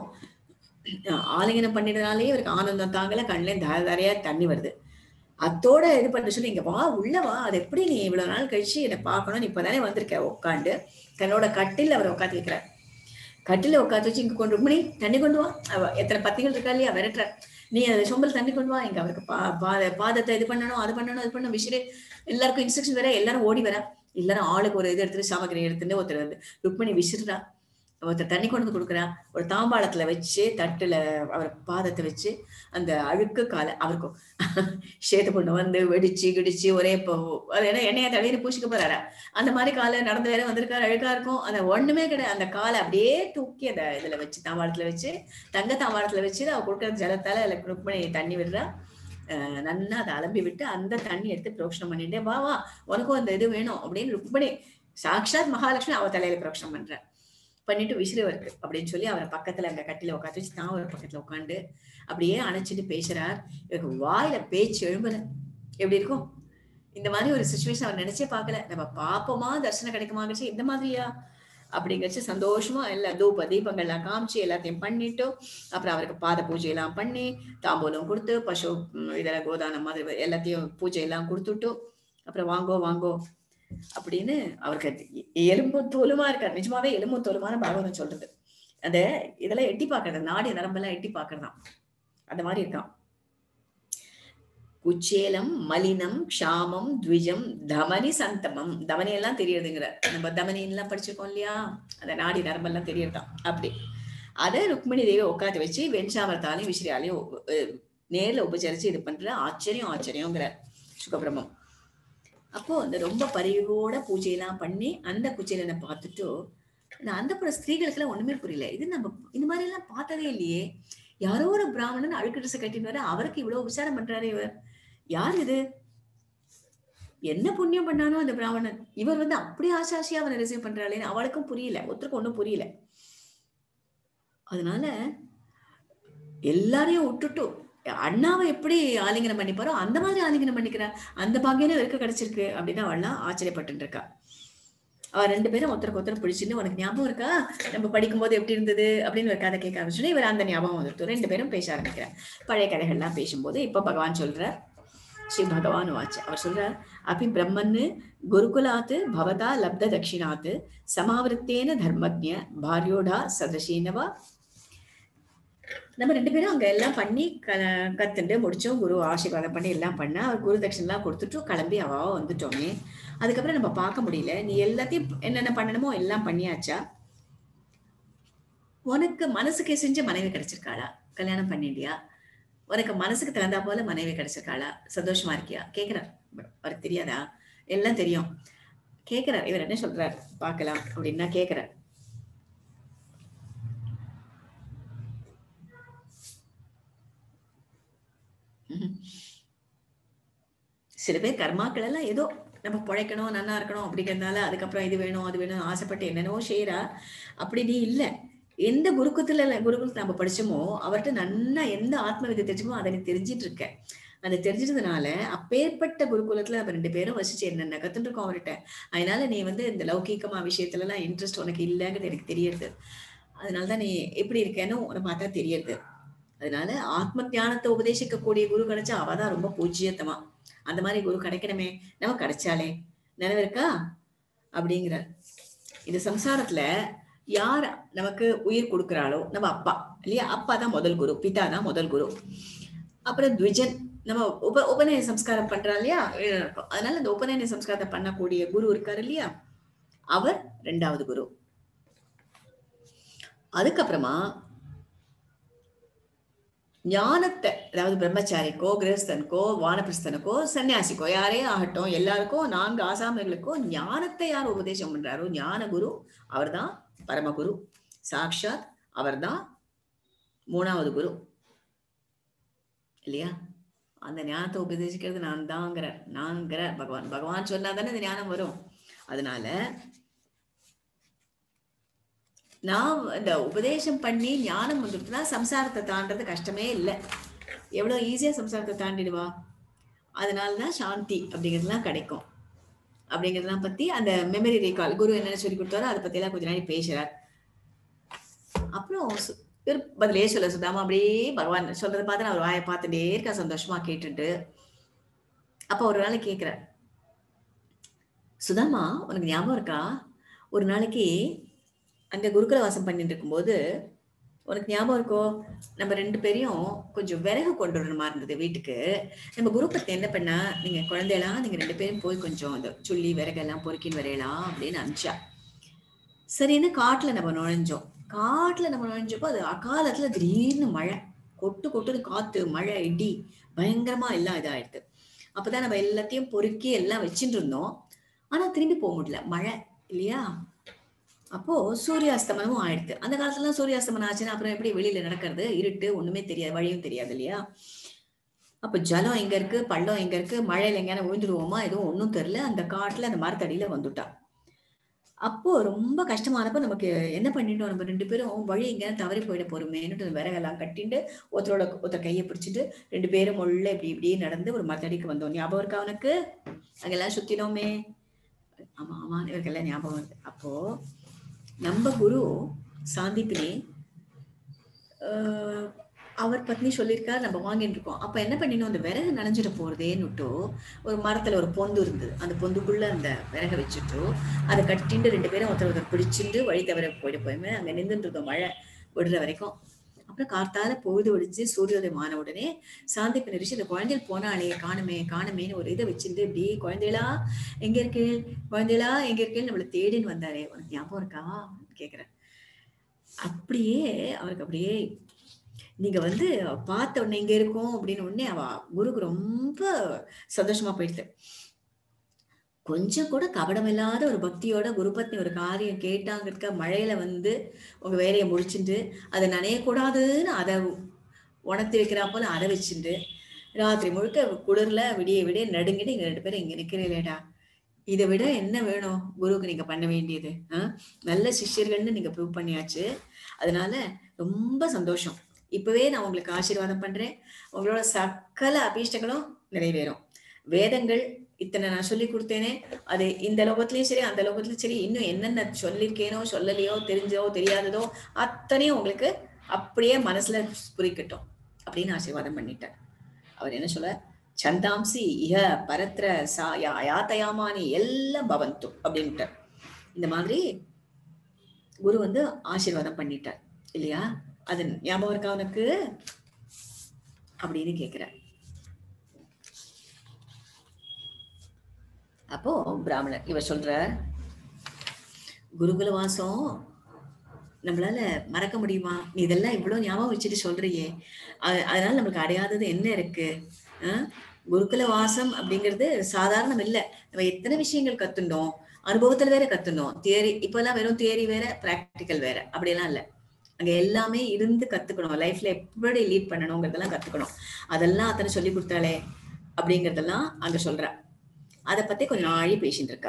Speaker 1: ஆலிங்கனம் பண்ணிடுறதுனாலே இவருக்கு ஆனந்தம் தாங்கல கண்ணிலே தார தாரையா தண்ணி வருது அத்தோட இது பண்ண சொல்லி இங்க வா உள்ள வா அது எப்படி நீ இவ்வளவு நாள் கழிச்சு என்னை பார்க்கணும்னு இப்பதானே வந்திருக்க உட்காந்து தன்னோட கட்டில் அவரை உட்காந்து வைக்கிறார் கட்டில உட்காந்து வச்சு இங்க கொண்டு மணி தண்ணி கொண்டு வா அவ எத்தனை பத்திகள் இருக்கா இல்லையா விரட்டுற நீ அதை சொம்பல் தண்ணி கொண்டு வா இங்க அவருக்கு பா பாத பாதத்தை இது பண்ணணும் அது பண்ணணும் அது பண்ணணும் விசிறு எல்லாருக்கும் இன்ஸ்ட்ரக்ஷன் வேற எல்லாரும் ஓடி வர எல்லாரும் ஆளுக்கு ஒரு இது எடுத்துட்டு சாமகிரி எடுத்துட்டு ஒருத்தர் வந்து ருக்மணி விசிறுறா ஒருத்தர் தண்ணி கொண்டு வந்து கொடுக்குறா ஒரு தாம்பாளத்துல வச்சு தட்டுல அவர் பாதத்தை வச்சு அந்த அழுக்கு காலை அவருக்கும் சேத்து பொண்ணு வந்து வெடிச்சு கிடிச்சு ஒரே இப்போ அது என்ன எண்ணெயை தடவி பூசிக்க போறாரா அந்த மாதிரி காலை நடந்து வேற வந்திருக்காரு அழுக்கா இருக்கும் அந்த ஒண்ணுமே கிடையாது அந்த காலை அப்படியே தூக்கி அந்த இதுல வச்சு தாம்பாளத்துல வச்சு தங்க தாம்பாளத்துல வச்சு அவ கொடுக்குற ஜலத்தால அதுல ருக்மணி தண்ணி விடுறா அஹ் நன்னா அதை அலம்பி விட்டு அந்த தண்ணி எடுத்து புரோக்ஷனம் பண்ணிட்டு வா வா உனக்கும் அந்த இது வேணும் அப்படின்னு ருக்மணி சாக்ஷாத் மகாலட்சுமி அவ தலையில புரோக்ஷனம் பண்ற பண்ணிட்டு விசிறுவருக்கு அப்படின்னு சொல்லி அவரை பக்கத்துல அந்த கட்டில உட்காந்து வச்சு தான் ஒரு பக்கத்துல உட்காந்து அப்படியே அணைச்சிட்டு பேசுறார் இவருக்கு வாயில பேச்சு எழும்பல எப்படி இருக்கும் இந்த மாதிரி ஒரு சுச்சுவேஷன் அவர் நினைச்சே பார்க்கல நம்ம பாப்போமா தரிசனம் கிடைக்குமாங்கச்சு இந்த மாதிரியா அப்படிங்கச்சு சந்தோஷமா எல்லா தூப தீபங்கள்லாம் காமிச்சு எல்லாத்தையும் பண்ணிட்டு அப்புறம் அவருக்கு பாத பூஜை எல்லாம் பண்ணி தாம்பூலம் கொடுத்து பசு ம், இதெல்லாம் கோதானம் மாதிரி எல்லாத்தையும் பூஜை எல்லாம் கொடுத்துட்டு அப்புறம் வாங்கோ வாங்கோ அப்படின்னு அவருக்கு அது எ- எலும்பும் தோலுமா இருக்கார் நிஜமாவே எலும்பும் தோலுமான பாகவதம் சொல்றது அந்த இதெல்லாம் எட்டி பாக்குறது நாடி நரம்பெல்லாம் எட்டி பாக்குறதாம் அந்த மாதிரி இருக்கான் குச்சேலம் மலினம் க்ஷாமம் த்விஜம் தமனி சந்தமம் தமனி எல்லாம் தெரியுதுங்கிற நம்ம தமனி எல்லாம் படிச்சிருக்கோம் இல்லையா அந்த நாடி நரம்பெல்லாம் தெரியறதாம் அப்படி அதை ருக்மிணி தேவி உட்காந்து வச்சு வெண்சாமரத்தாலையும் விசிறியாலையும் உ- உ- நேர்ல உபச்சரிச்சு இது பண்ற ஆச்சரியம் ஆச்சரியங்கிற சுகபிரமம் அப்போ அந்த ரொம்ப பரிவோட பூஜையெல்லாம் பண்ணி அந்த குச்சேலனை பார்த்துட்டு நான் அந்த புற ஸ்திரீகளுக்கெல்லாம் ஒண்ணுமே புரியல இது நம்ம இந்த மாதிரி எல்லாம் பார்த்ததே இல்லையே யாரோ ஒரு பிராமணன் அழுக்கு ட்ரெஸ் கட்டிட்டு வர அவருக்கு இவ்வளவு விசாரம் பண்றாரு இவர் யார் இது என்ன புண்ணியம் பண்ணானோ அந்த பிராமணன் இவர் வந்து அப்படி ஆசாசியா அவனை ரிசீவ் பண்றாளேன்னு அவளுக்கும் புரியல ஒருத்தருக்கும் ஒண்ணும் புரியல அதனால எல்லாரையும் விட்டுட்டு அண்ணாவை எப்படி ஆலிங்கனம் பண்ணிப்பாரோ அந்த மாதிரி ஆலிங்கனம் பண்ணிக்கிறா அந்த பாக்கியம் இவருக்கு கிடைச்சிருக்கு அப்படின்னு அவள்லாம் ஆச்சரியப்பட்டு இருக்கா அவ ரெண்டு பேரும் ஒருத்தருக்கு ஒருத்தர் பிடிச்சிட்டு உனக்கு ஞாபகம் இருக்கா நம்ம படிக்கும்போது எப்படி இருந்தது அப்படின்னு ஒரு கதை கேட்க ஆரம்பிச்சோன்னே இவர் அந்த ஞாபகம் வந்துட்டு ரெண்டு பேரும் பேச ஆரம்பிக்கிறார் பழைய கதைகள்லாம் பேசும்போது இப்ப பகவான் சொல்றார் ஸ்ரீ பகவான் வாச்சு அவர் சொல்றார் அப்படி பிரம்மன்னு குருகுலாத் பவதா லப்த தட்சிணாத் சமாவிருத்தேன தர்மஜ்ஞ பாரியோடா சதசீனவா நம்ம ரெண்டு பேரும் அங்க எல்லாம் பண்ணி க கத்துண்டு முடிச்சோம் குரு ஆசீர்வாதம் பண்ணி எல்லாம் பண்ண அவர் குரு தட்சணெல்லாம் கொடுத்துட்டு கிளம்பி அவா வந்துட்டோமே அதுக்கப்புறம் நம்ம பார்க்க முடியல நீ எல்லாத்தையும் என்னென்ன பண்ணணுமோ எல்லாம் பண்ணியாச்சா உனக்கு மனசுக்கு செஞ்ச மனைவி கிடைச்சிருக்காளா கல்யாணம் பண்ணிட்டியா உனக்கு மனசுக்கு தகுந்தா போல மனைவி கிடைச்சிருக்காளா சந்தோஷமா இருக்கியா கேக்குறார் அவருக்கு தெரியாதா எல்லாம் தெரியும் கேக்குறார் இவர் என்ன சொல்றார் பார்க்கலாம் அப்படின்னா கேக்குறார் ம்ஹும். சில பேர் கர்மாக்கள் எல்லாம் ஏதோ நம்ம பிழைக்கணும் நல்லா இருக்கணும் அப்படிங்கறதுனால அதுக்கப்புறம் இது வேணும் அது வேணும் ஆசைப்பட்டு என்னென்னவோ செய்யறா அப்படி நீ இல்ல எந்த குருக்குத்துல குருகுலத்துல நம்ம படிச்சோமோ அவர்கிட்ட நல்லா எந்த ஆத்ம விதை தெரிஞ்சுமோ அதை நீ தெரிஞ்சிட்டு இருக்க அதை தெரிஞ்சதுனால அப்பேற்பட்ட குருகுலத்துல நம்ம ரெண்டு பேரும் வசிச்சு என்னென்ன கத்துட்டு இருக்கோம் அவர்கிட்ட அதனால நீ வந்து இந்த லௌகீகமா விஷயத்துல எல்லாம் இன்ட்ரெஸ்ட் உனக்கு இல்லைங்கிறது எனக்கு தெரியுது அதனாலதான் நீ எப்படி இருக்கேன்னு உன்னை பார்த்தா தெரியுது அதனால ஆத்ம ஞானத்தை உபதேசிக்கக்கூடிய குரு கிடைச்சா அவதான் ரொம்ப பூஜ்யத்தமா அந்த மாதிரி குரு கிடைக்கணுமே நம்ம கிடைச்சாலே நினைவு இருக்கா அப்படிங்கிறார் இந்த சம்சாரத்துல யார் நமக்கு உயிர் கொடுக்குறாளோ நம்ம அப்பா இல்லையா அப்பா தான் முதல் குரு பிதா தான் முதல் குரு அப்புறம் த்விஜன் நம்ம உப உபநயன சம்ஸ்காரம் பண்றா இல்லையா இருக்கும் அதனால இந்த உபநயன சம்ஸ்காரத்தை பண்ணக்கூடிய குரு இருக்காரு இல்லையா அவர் ரெண்டாவது குரு அதுக்கப்புறமா ஞானத்தை அதாவது பிரம்மச்சாரிக்கோ கிரகஸ்தனுக்கோ வானப்பிரஸ்தனுக்கோ சன்னியாசிக்கோ யாரே ஆகட்டும் எல்லாருக்கும் நான்கு ஆசாமிகளுக்கும் ஞானத்தை யார் உபதேசம் பண்றாரோ ஞான குரு அவர்தான் பரமகுரு சாக்ஷாத் அவர்தான் மூணாவது குரு இல்லையா அந்த ஞானத்தை உபதேசிக்கிறது நான் தாங்கிறார் நான்கிறார் பகவான் பகவான் சொன்னா தானே இந்த ஞானம் வரும் அதனால நான் இந்த உபதேசம் பண்ணி ஞானம் வந்துட்டுனா சம்சாரத்தை தாண்டது கஷ்டமே இல்லை எவ்வளோ ஈஸியா சம்சாரத்தை தாண்டிடுவா அதனாலதான் சாந்தி அப்படிங்கிறதுலாம் கிடைக்கும் அப்படிங்கிறதெல்லாம் பத்தி அந்த மெமரி ரீகால் குரு என்னென்ன சொல்லி கொடுத்தாரோ அதை பத்தி எல்லாம் கொஞ்ச நாள் பேசுறார் அப்புறம் சு- இவர் பதிலே சொல்ல சுதாமா அப்படியே பகவான் சொல்றதை பார்த்து அவர் வாயை பார்த்துட்டே இருக்கா சந்தோஷமா கேட்டுட்டு அப்ப ஒரு நாள் கேக்குறார் சுதாமா உனக்கு ஞாபகம் இருக்கா ஒரு நாளைக்கு அங்க குருகுல வாசம் பண்ணிட்டு இருக்கும்போது உனக்கு ஞாபகம் இருக்கோ நம்ம ரெண்டு பேரையும் கொஞ்சம் விறகு கொண்டு வரணுமா இருந்தது வீட்டுக்கு நம்ம குரு பத்தி என்ன பண்ணா நீங்க குழந்தையெல்லாம் நீங்க ரெண்டு பேரும் போய் கொஞ்சம் அந்த சுள்ளி விறகெல்லாம் பொறுக்கின்னு வரையலாம் அப்படின்னு அனுப்பிச்சா சரின்னு காட்டுல நம்ம நுழைஞ்சோம் காட்டுல நம்ம நுழைஞ்சப்போ அது அகாலத்துல திடீர்னு மழை கொட்டு கொட்டுன்னு காத்து மழை இடி பயங்கரமா எல்லாம் இதாயிடுது அப்பதான் நம்ம எல்லாத்தையும் பொறுக்கி எல்லாம் வச்சுட்டு இருந்தோம் ஆனா திரும்பி போக முடியல மழை இல்லையா அப்போ சூரியாஸ்தமனமும் ஆயிடுது அந்த காலத்துல சூரியாஸ்தமனம் ஆச்சுன்னா அப்புறம் எப்படி வெளியில நடக்கிறது இருட்டு ஒண்ணுமே தெரியாது வழியும் தெரியாது இல்லையா அப்ப ஜலம் எங்க இருக்கு பள்ளம் எங்க இருக்கு மழையில எங்கேயான விழுந்துடுவோமா எதுவும் ஒண்ணும் தெரியல அந்த காட்டுல அந்த மரத்தடியில வந்துட்டா அப்போ ரொம்ப கஷ்டமானப்ப நமக்கு என்ன பண்ணிட்டோம் நம்ம ரெண்டு பேரும் வழி எங்க தவறி போயிட போறோமேன்னு விறகெல்லாம் கட்டிண்டு ஒருத்தரோட ஒருத்தர் கையை பிடிச்சிட்டு ரெண்டு பேரும் உள்ள இப்படி இப்படியே நடந்து ஒரு மரத்தடிக்கு வந்தோம் ஞாபகம் இருக்கா அவனுக்கு அங்கெல்லாம் சுத்தினோமே ஆமா ஆமா இவருக்கெல்லாம் ஞாபகம் வருது அப்போ நம்ம குரு சாந்திப்பினி ஆஹ், அவர் பத்னி சொல்லியிருக்காரு நம்ம வாங்கிட்டு இருக்கோம் அப்ப என்ன பண்ணினோம் அந்த விறகு நனைஞ்சிட போறதேன்னுட்டு ஒரு மரத்துல ஒரு பொந்து இருந்தது அந்த பொந்துக்குள்ள அந்த விறகை வச்சுட்டு அதை கட்டிண்டு ரெண்டு பேரும் ஒருத்தர் ஒருத்தர் பிடிச்சிட்டு வழி தவிர போயிட்டு போயுமே அங்க நின்றுட்டு இருக்கோம் மழை விடுற வரைக்கும் அப்புறம் கார்த்தால பொழுது ஒடிச்சு சூரியோதயம் ஆன உடனே சாந்தி பின்னரிச்சு இந்த குழந்தைகள் போனாலே காணுமே காணுமேன்னு ஒரு இதை வச்சிருந்து இப்படி குழந்தைகளா எங்க இருக்கேள் குழந்தைகளா எங்க இருக்கேள் நம்மள தேடின்னு வந்தாரே உனக்கு ஞாபகம் இருக்கா கேக்குறேன் அப்படியே அவருக்கு அப்படியே நீங்க வந்து பார்த்த உடனே இங்க இருக்கோம் அப்படின்னு உடனே அவ குருக்கு ரொம்ப சந்தோஷமா போயிடுது கொஞ்சம் கூட கபடம் இல்லாத ஒரு பக்தியோட குருபத்னி ஒரு காரியம் கேட்டாங்கிறதுக்க மழையில வந்து உங்க வேலையை முடிச்சுட்டு அதை நனையக்கூடாதுன்னு அதை உணர்த்தி வைக்கிறா போல அதை வச்சுட்டு ராத்திரி முழுக்க குளிர்ல விடிய விடிய நடுங்கிட்டு இங்க ரெண்டு பேரும் இங்க நிக்கிறீங்களேடா இதை விட என்ன வேணும் குருவுக்கு நீங்க பண்ண வேண்டியது ஆ? நல்ல சிஷ்யர்கள்னு நீங்க ப்ரூவ் பண்ணியாச்சு அதனால ரொம்ப சந்தோஷம் இப்பவே நான் உங்களுக்கு ஆசீர்வாதம் பண்றேன் உங்களோட சகல அபீஷ்டங்களும் நிறைவேறும் வேதங்கள் இத்தனை நான் சொல்லி கொடுத்தேனே அது இந்த லோகத்திலயும் சரி அந்த லோகத்திலயும் சரி இன்னும் என்னென்ன சொல்லியிருக்கேனோ சொல்லலையோ தெரிஞ்சோ தெரியாததோ அத்தனையும் உங்களுக்கு அப்படியே மனசுல புரிக்கட்டும் அப்படின்னு ஆசீர்வாதம் பண்ணிட்டார் அவர் என்ன சொல்ல சந்தாம்சி இஹ பரத்ர சா யா- யாத்தயாமானி எல்லாம் பவந்து அப்படின்ட்டார் இந்த மாதிரி குரு வந்து ஆசீர்வாதம் பண்ணிட்டார் இல்லையா அது ஞாபகம் இருக்கா உனக்கு அப்படின்னு கேக்குறார் அப்போ பிராமணர் இவர் சொல்ற குருகுல வாசம் நம்மளால மறக்க முடியுமா நீ இதெல்லாம் இவ்வளவு ஞாபகம் வச்சுட்டு சொல்றியே அ- அதனால நம்மளுக்கு அடையாதது என்ன இருக்கு அஹ்? குருகுல வாசம் அப்படிங்கிறது சாதாரணம் இல்ல நம்ம எத்தனை விஷயங்கள் கத்துண்டோம் அனுபவத்துல வேற கத்துனோம் தியரி இப்பெல்லாம் வெறும் தியரி வேற பிராக்டிக்கல் வேற அப்படியெல்லாம் இல்ல அங்க எல்லாமே இருந்து கத்துக்கணும் லைஃப்ல எப்படி லீட் பண்ணணுங்கிறதெல்லாம் கத்துக்கணும் அதெல்லாம் அத்தனை சொல்லி கொடுத்தாளே அப்படிங்கறதெல்லாம் அங்க சொல்றா அத பத்தி கொஞ்சம் நாழி பேசிட்டு இருக்கா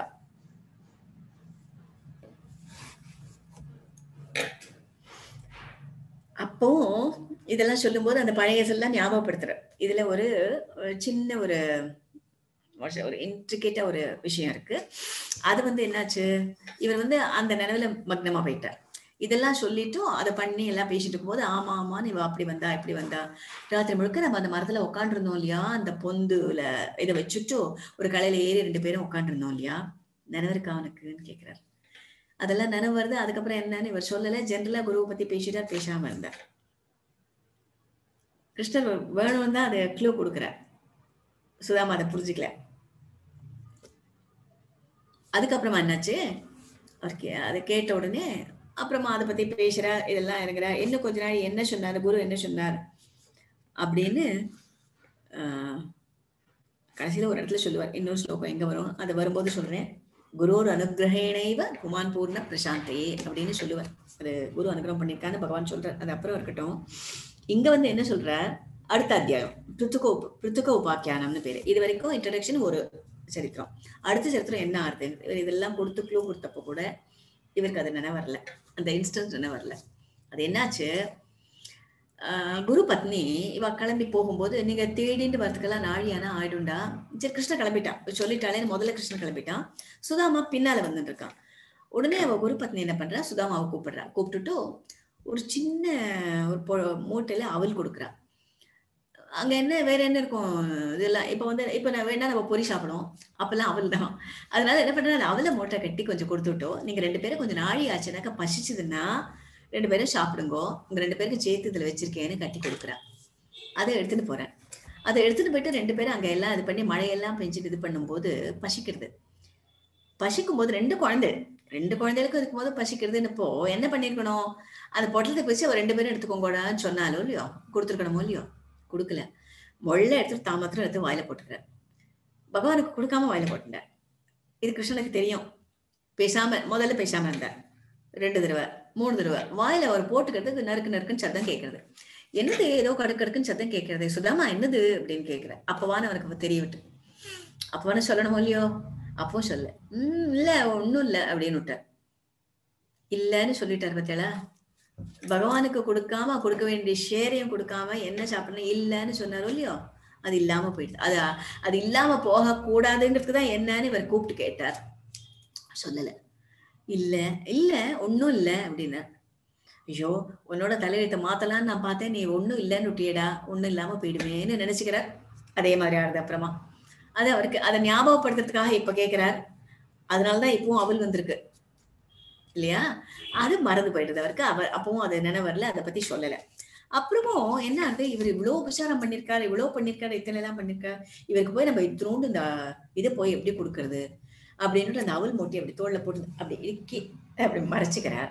Speaker 1: அப்போ இதெல்லாம் சொல்லும்போது அந்த பழைய எல்லாம் ஞாபகப்படுத்துற இதுல ஒரு ஒரு சின்ன ஒரு ஒரு- ஒரு இன்ட்ரிகேட்டா ஒரு விஷயம் இருக்கு அது வந்து என்னாச்சு இவர் வந்து அந்த நினைவுல மக்னமா போயிட்டார் இதெல்லாம் சொல்லிட்டும் அதை பண்ணி எல்லாம் பேசிட்டு இருக்கும்போது ஆமா ஆமான்னு இவ அப்படி வந்தா இப்படி வந்தா ராத்திரி முழுக்க நம்ம அந்த மரத்துல உட்காந்துருந்தோம் இல்லையா அந்த பொந்துல இதை வச்சுட்டு ஒரு கலையில ஏறி ரெண்டு பேரும் உட்காந்துருந்தோம் இல்லையா நினைவு இருக்கா அவனுக்குன்னு கேக்குறாரு அதெல்லாம் நினைவு வருது அதுக்கப்புறம் என்னன்னு இவர் சொல்லல ஜென்ரலா குருவை பத்தி பேசிட்டார் பேசாம இருந்தார் கிருஷ்ணர் வேணும் தான் அதை க்ளூ கொடுக்குறார் சுதாமா அதை புரிஞ்சுக்கல அதுக்கப்புறமா என்னாச்சு அவர் கே- அதை கேட்ட உடனே அப்புறமா அதை பத்தி பேசுறார் இதெல்லாம் இருக்கிறார் இன்னும் கொஞ்ச நாள் என்ன சொன்னார் குரு என்ன சொன்னார் அப்படின்னு ஆஹ், கடைசியில ஒரு இடத்துல சொல்லுவார் இன்னொரு ஸ்லோகம் எங்க வரும் அது வரும்போது சொல்றேன் குருர் அனுகிரகேணைவ குமான் பூர்ண பிரசாந்தையே அப்படின்னு சொல்லுவார் அது குரு அனுகிரகம் பண்ணியிருக்கான்னு பகவான் சொல்றார் அது அப்புறம் இருக்கட்டும் இங்க வந்து என்ன சொல்றார் அடுத்த அத்தியாயம் பிருத்துக உப பிருத்துக உபாக்கியானம்னு பேரு இது வரைக்கும் இன்ட்ரடக்ஷன் ஒரு சரித்திரம் அடுத்த சரித்திரம் என்ன ஆறுது இவர் இதெல்லாம் கொடுத்து க்ளூ கொடுத்தப்போ கூட இவருக்கு அது நினைவு வரல அந்த இன்ஸ்டன்ஸ் நினைவு வரல அது என்னாச்சு ஆஹ் குரு பத்னி இவ கிளம்பி போகும்போது நீங்க தேடிட்டு வரதுக்கெல்லாம் நாழியானா ஆயிடும்டா சரி கிருஷ்ணன் கிளம்பிட்டான் சொல்லிட்டாளேன்னு முதல்ல கிருஷ்ணன் கிளம்பிட்டான் சுதாமா பின்னால வந்துட்டு இருக்கான் உடனே அவ குரு பத்னி என்ன பண்றா சுதாமாவை கூப்பிடுறா கூப்பிட்டுட்டு ஒரு சின்ன ஒரு பொ- மூட்டையில அவல் கொடுக்குறா அங்க என்ன வேற என்ன இருக்கும் இதெல்லாம் இப்ப வந்து இப்ப நான் வேணா நம்ம பொரி சாப்பிடும் அப்பெல்லாம் அவல் தான் அதனால என்ன பண்றேன் அந்த அவலை மூட்டை கட்டி கொஞ்சம் கொடுத்துட்டோம் நீங்க ரெண்டு பேரும் கொஞ்சம் நாழி ஆச்சுனாக்கா பசிச்சதுன்னா ரெண்டு பேரும் சாப்பிடுங்கோ உங்க ரெண்டு பேருக்கு சேர்த்து இதுல வச்சிருக்கேன்னு கட்டி கொடுக்குறேன் அதை எடுத்துட்டு போறேன் அதை எடுத்துட்டு போயிட்டு ரெண்டு பேரும் அங்க எல்லாம் இது பண்ணி மழையெல்லாம் பெஞ்சிட்டு இது பண்ணும்போது பசிக்கிறது பசிக்கும் போது ரெண்டு குழந்தை ரெண்டு குழந்தைகளுக்கும் இருக்கும்போது பசிக்கிறதுன்னு இப்போ என்ன பண்ணிருக்கணும் அந்த பொட்டலத்தை பிடிச்சி அவர் ரெண்டு பேரும் எடுத்துக்கோங்கடான்னு சொன்னாலோ இல்லையோ கொடுத்துருக்கணுமோ இல்லையோ கொடுக்கல மொள்ள எடுத்து தான் மாத்திரம் எடுத்து வாயில போட்டுக்கிறார் பகவானுக்கு கொடுக்காம வாயில போட்டுட்டார் இது கிருஷ்ணனுக்கு தெரியும் பேசாம முதல்ல பேசாம இருந்தார் ரெண்டு தடவை மூணு தடவை வாயில அவர் போட்டுக்கிறதுக்கு நறுக்கு நறுக்குன்னு சத்தம் கேட்கறது என்னது ஏதோ கடுக்கு கடுக்குன்னு சத்தம் கேட்கறது சுதாமா என்னது அப்படின்னு கேட்கிற அப்பவான அவனுக்கு தெரிய விட்டு அப்பவான சொல்லணுமோ இல்லையோ அப்போ சொல்ல உம் இல்ல ஒண்ணும் இல்ல அப்படின்னு விட்டார் இல்லன்னு சொல்லிட்டார் பத்தியாளா பகவானுக்கு கொடுக்காம கொடுக்க வேண்டிய ஷேரையும் கொடுக்காம என்ன சாப்பிடணும் இல்லைன்னு சொன்னாரோ இல்லையோ அது இல்லாம போயிடுது அது அது இல்லாம போக கூடாதுங்கிறதுக்கு தான் என்னன்னு இவர் கூப்பிட்டு கேட்டார் சொல்லல இல்ல இல்ல ஒண்ணும் இல்ல அப்படின்னு ஐயோ உன்னோட தலையெழுத்தை மாத்தலாம்னு நான் பார்த்தேன் நீ ஒண்ணும் இல்லைன்னு விட்டியடா ஒண்ணும் இல்லாம போயிடுவேன்னு நினைச்சுக்கிறார் அதே மாதிரி ஆறுது அப்புறமா அது அவருக்கு அதை ஞாபகப்படுத்துறதுக்காக இப்ப கேட்கிறார் அதனாலதான் இப்பவும் அவள் வந்திருக்கு இல்லையா அது மறந்து போயிடுது அவருக்கு அவர் அப்பவும் அது நினைவு வரல அதை பத்தி சொல்லல அப்புறமும் என்ன ஆகுது இவர் இவ்வளவு உபச்சாரம் பண்ணிருக்காரு இவ்வளவு பண்ணிருக்காரு இத்தனை எல்லாம் பண்ணிருக்காரு இவருக்கு போய் நம்ம இத்தினோண்டு இந்த இதை போய் எப்படி கொடுக்கறது அப்படின்ட்டு அந்த அவல் மூட்டி அப்படி தோல்ல போட்டு அப்படி இறுக்கி அப்படி மறைச்சுக்கிறார்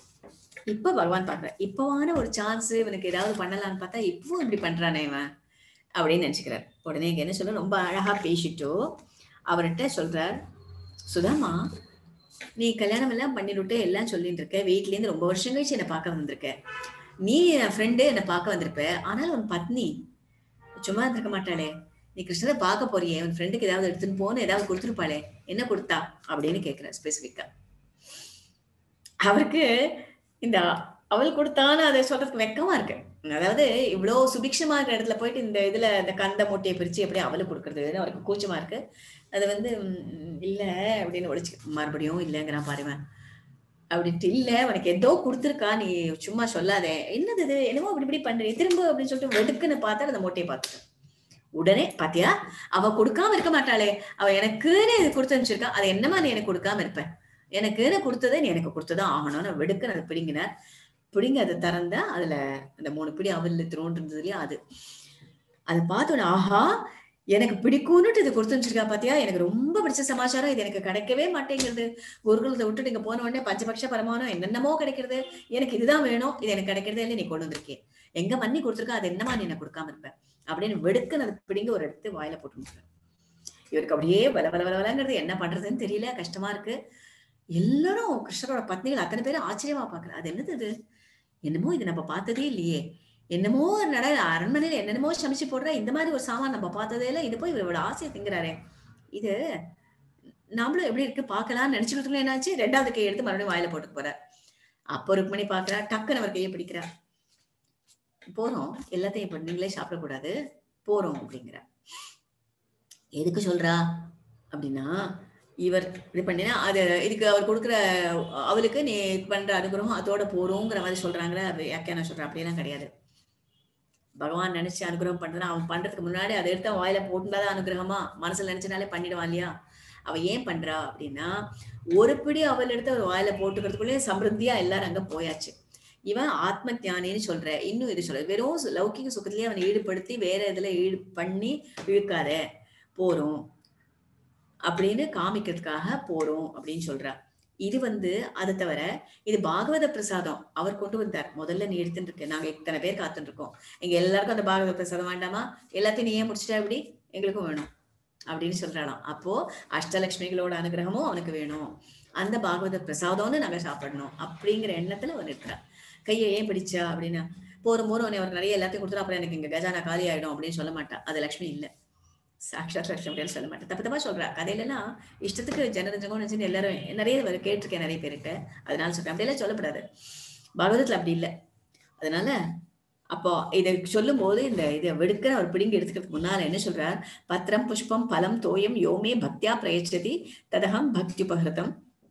Speaker 1: இப்ப பகவான் பாக்குறார் இப்பவான ஒரு சான்ஸ் இவனுக்கு ஏதாவது பண்ணலாம்னு பார்த்தா இப்பவும் இப்படி பண்றானே இவன் அப்படின்னு நினைச்சுக்கிறார் உடனே இங்க என்ன சொல்ல ரொம்ப அழகா பேசிட்டோ அவர்கிட்ட சொல்றார் சுதாமா நீ கல்யாணம் எல்லாம் பண்ணிவிட்டு எல்லாம் சொல்லிட்டு இருக்க வீட்ல இருந்து ரொம்ப வருஷம் கழிச்சு என்னை பார்க்க வந்திருக்க நீ என் ஃப்ரெண்டு என்னை பார்க்க வந்திருப்ப ஆனால் உன் பத்னி சும்மா இருந்திருக்க மாட்டாளே நீ கிருஷ்ணரை பார்க்க போறியே உன் ஃப்ரெண்டுக்கு ஏதாவது எடுத்துன்னு போன்னு ஏதாவது கொடுத்துருப்பாளே என்ன கொடுத்தா அப்படின்னு கேட்கிற ஸ்பெசிஃபிக்கா அவருக்கு இந்த அவள் கொடுத்தான்னு அதை சொல்றதுக்கு வெக்கமா இருக்கு அதாவது இவ்வளவு சுபிக்ஷமா இருக்கிற இடத்துல போயிட்டு இந்த இதுல இந்த கந்த மூட்டையை பிரிச்சு எப்படி அவளுக்கு கொடுக்கறதுன்னு அவருக்கு கூச்சமா இருக்கு அது வந்து ம், இல்ல அப்படின்னு ஒழிச்சு மறுபடியும் இல்லைங்கிறான் பாருவேன் அப்படின்ட்டு இல்ல உனக்கு ஏதோ கொடுத்துருக்கா நீ சும்மா சொல்லாதே என்னது இது என்னமோ இப்படி இப்படி பண்றீ திரும்ப அப்படின்னு சொல்லிட்டு வெடுக்குன்னு பார்த்தா அந்த மூட்டையை பார்த்துட்டேன் உடனே பாத்தியா அவ கொடுக்காம இருக்க மாட்டாளே அவ எனக்குன்னு இது கொடுத்து அனுப்பிச்சிருக்கா அது என்னமா நீ எனக்கு கொடுக்காம இருப்ப எனக்குன்னு கொடுத்ததை நீ எனக்கு கொடுத்துதான் ஆகணும்னு வெடுக்குன்னு அதை பிடிங்கினார் பிடிங்க அதை திறந்தா அதுல அந்த மூணு பிடி அவல்ல திருண்டு இருந்தது இல்லையா அது அதை பார்த்தோன்னே ஆஹா எனக்கு பிடிக்கும்னுட்டு இது கொடுத்து வச்சிருக்கா பாத்தியா எனக்கு ரொம்ப பிடிச்ச சமாச்சாரம் இது எனக்கு கிடைக்கவே மாட்டேங்கிறது குருகுலத்தை விட்டுட்டு இங்க போன உடனே பஞ்சபக்ஷ பரமானம் என்னென்னமோ கிடைக்கிறது எனக்கு இதுதான் வேணும் இது எனக்கு கிடைக்கிறதே இல்லை நீ கொண்டு வந்திருக்கே எங்க மண்ணி கொடுத்துருக்கா அது என்னமா நீ எனக்கு கொடுக்காம இருப்ப அப்படின்னு வெடுக்குன்னு அதை பிடிங்க ஒரு எடுத்து வாயில போட்டு முடிச்சார் இவருக்கு அப்படியே வல வல வல வலங்கிறது என்ன பண்றதுன்னு தெரியல கஷ்டமா இருக்கு எல்லாரும் கிருஷ்ணரோட பத்னிகள் அத்தனை பேரும் ஆச்சரியமா பாக்குற அது என்னது இது என்னமோ இது நம்ம பார்த்ததே இல்லையே என்னமோ நட அரண்மனையில என்னென்னமோ சமைச்சு போடுற இந்த மாதிரி ஒரு சாமான் நம்ம பார்த்ததே இல்லை இது போய் இவரோட ஆசையை திங்கிறாரே இது நாமளும் எப்படி இருக்கு பார்க்கலாம்னு நினைச்சுக்கிட்டு என்னாச்சு ரெண்டாவது கையை எடுத்து மறுபடியும் வாயில போட்டு போறார் அப்போ ருக்மணி பாக்குறா டக்குன்னு அவர் கையை பிடிக்கிறா போறோம் எல்லாத்தையும் இப்ப நீங்களே சாப்பிடக்கூடாது போறோம் அப்படிங்கிற எதுக்கு சொல்றா அப்படின்னா இவர் இது பண்ணினா அது இதுக்கு அவர் கொடுக்குற அவளுக்கு நீ பண்ற அனுகிரகம் அதோட போறோங்கிற மாதிரி சொல்றாங்களே அது யாக்கியான சொல்றா அப்படியெல்லாம் கிடையாது பகவான் நினைச்சு அனுகிரகம் பண்றதுன்னா அவன் பண்றதுக்கு முன்னாடி அதை எடுத்து அவன் வாயில போட்டுதான் அனுகிரகமா மனசுல நினைச்சனாலே பண்ணிடுவான் இல்லையா அவ ஏன் பண்றா அப்படின்னா ஒரு பிடி அவள் எடுத்து அவர் வாயில போட்டுக்கிறதுக்குள்ளே சமிருத்தியா எல்லாரும் அங்க போயாச்சு இவன் ஆத்ம ஞானின்னு சொல்ற இன்னும் இது சொல்ற வெறும் சு- லௌகிக சுகத்திலேயே அவனை ஈடுபடுத்தி வேற இதுல ஈடு பண்ணி இழுக்காத போறோம் அப்படின்னு காமிக்கிறதுக்காக போறோம் அப்படின்னு சொல்றா இது வந்து அது தவிர இது பாகவத பிரசாதம் அவர் கொண்டு வந்தார் முதல்ல நீ எடுத்துட்டு இருக்க நாங்க இத்தனை பேர் காத்துட்டு இருக்கோம் எங்க எல்லாருக்கும் அந்த பாகவத பிரசாதம் வேண்டாமா எல்லாத்தையும் நீ ஏன் முடிச்சிட்டா இப்படி எங்களுக்கும் வேணும் அப்படின்னு சொல்றாளாம் அப்போ அஷ்டலட்சுமிகளோட அனுகிரகமும் அவனுக்கு வேணும் அந்த பாகவத பிரசாதம்னு நாங்க சாப்பிடணும் அப்படிங்கிற எண்ணத்துல அவன் இருக்கிறா கையை ஏன் பிடிச்சா அப்படின்னா போரும் போரும் உன்னை அவருக்கு நிறைய எல்லாத்தையும் கொடுத்துரும் அப்புறம் எனக்கு இங்க கஜானா காலி ஆயிடும் அப்படின்னு சொல்ல மாட்டா அது லட்சுமி இல்ல சாட்சாத் லட்சுமி அப்படின்னு சொல்ல மாட்டேன் தப்பு தப்பா சொல்றா கதையில எல்லாம் இஷ்டத்துக்கு ஜனரஞ்சகம் நினைச்சு எல்லாரும் நிறைய வர- கேட்டிருக்கேன் நிறைய பேர்கிட்ட அதனால சொல்றேன் அப்படியெல்லாம் சொல்லப்படாது பாகவதத்துல அப்படி இல்லை அதனால அப்போ இதை சொல்லும் போது இந்த இதை வெடுக்கிற அவர் பிடிங்கி எடுத்துக்கிறதுக்கு முன்னால என்ன சொல்றார் பத்திரம் புஷ்பம் பலம் தோயம் யோமே பக்தியா பிரயச்சதி ததகம் பக்தி உபகிருதம்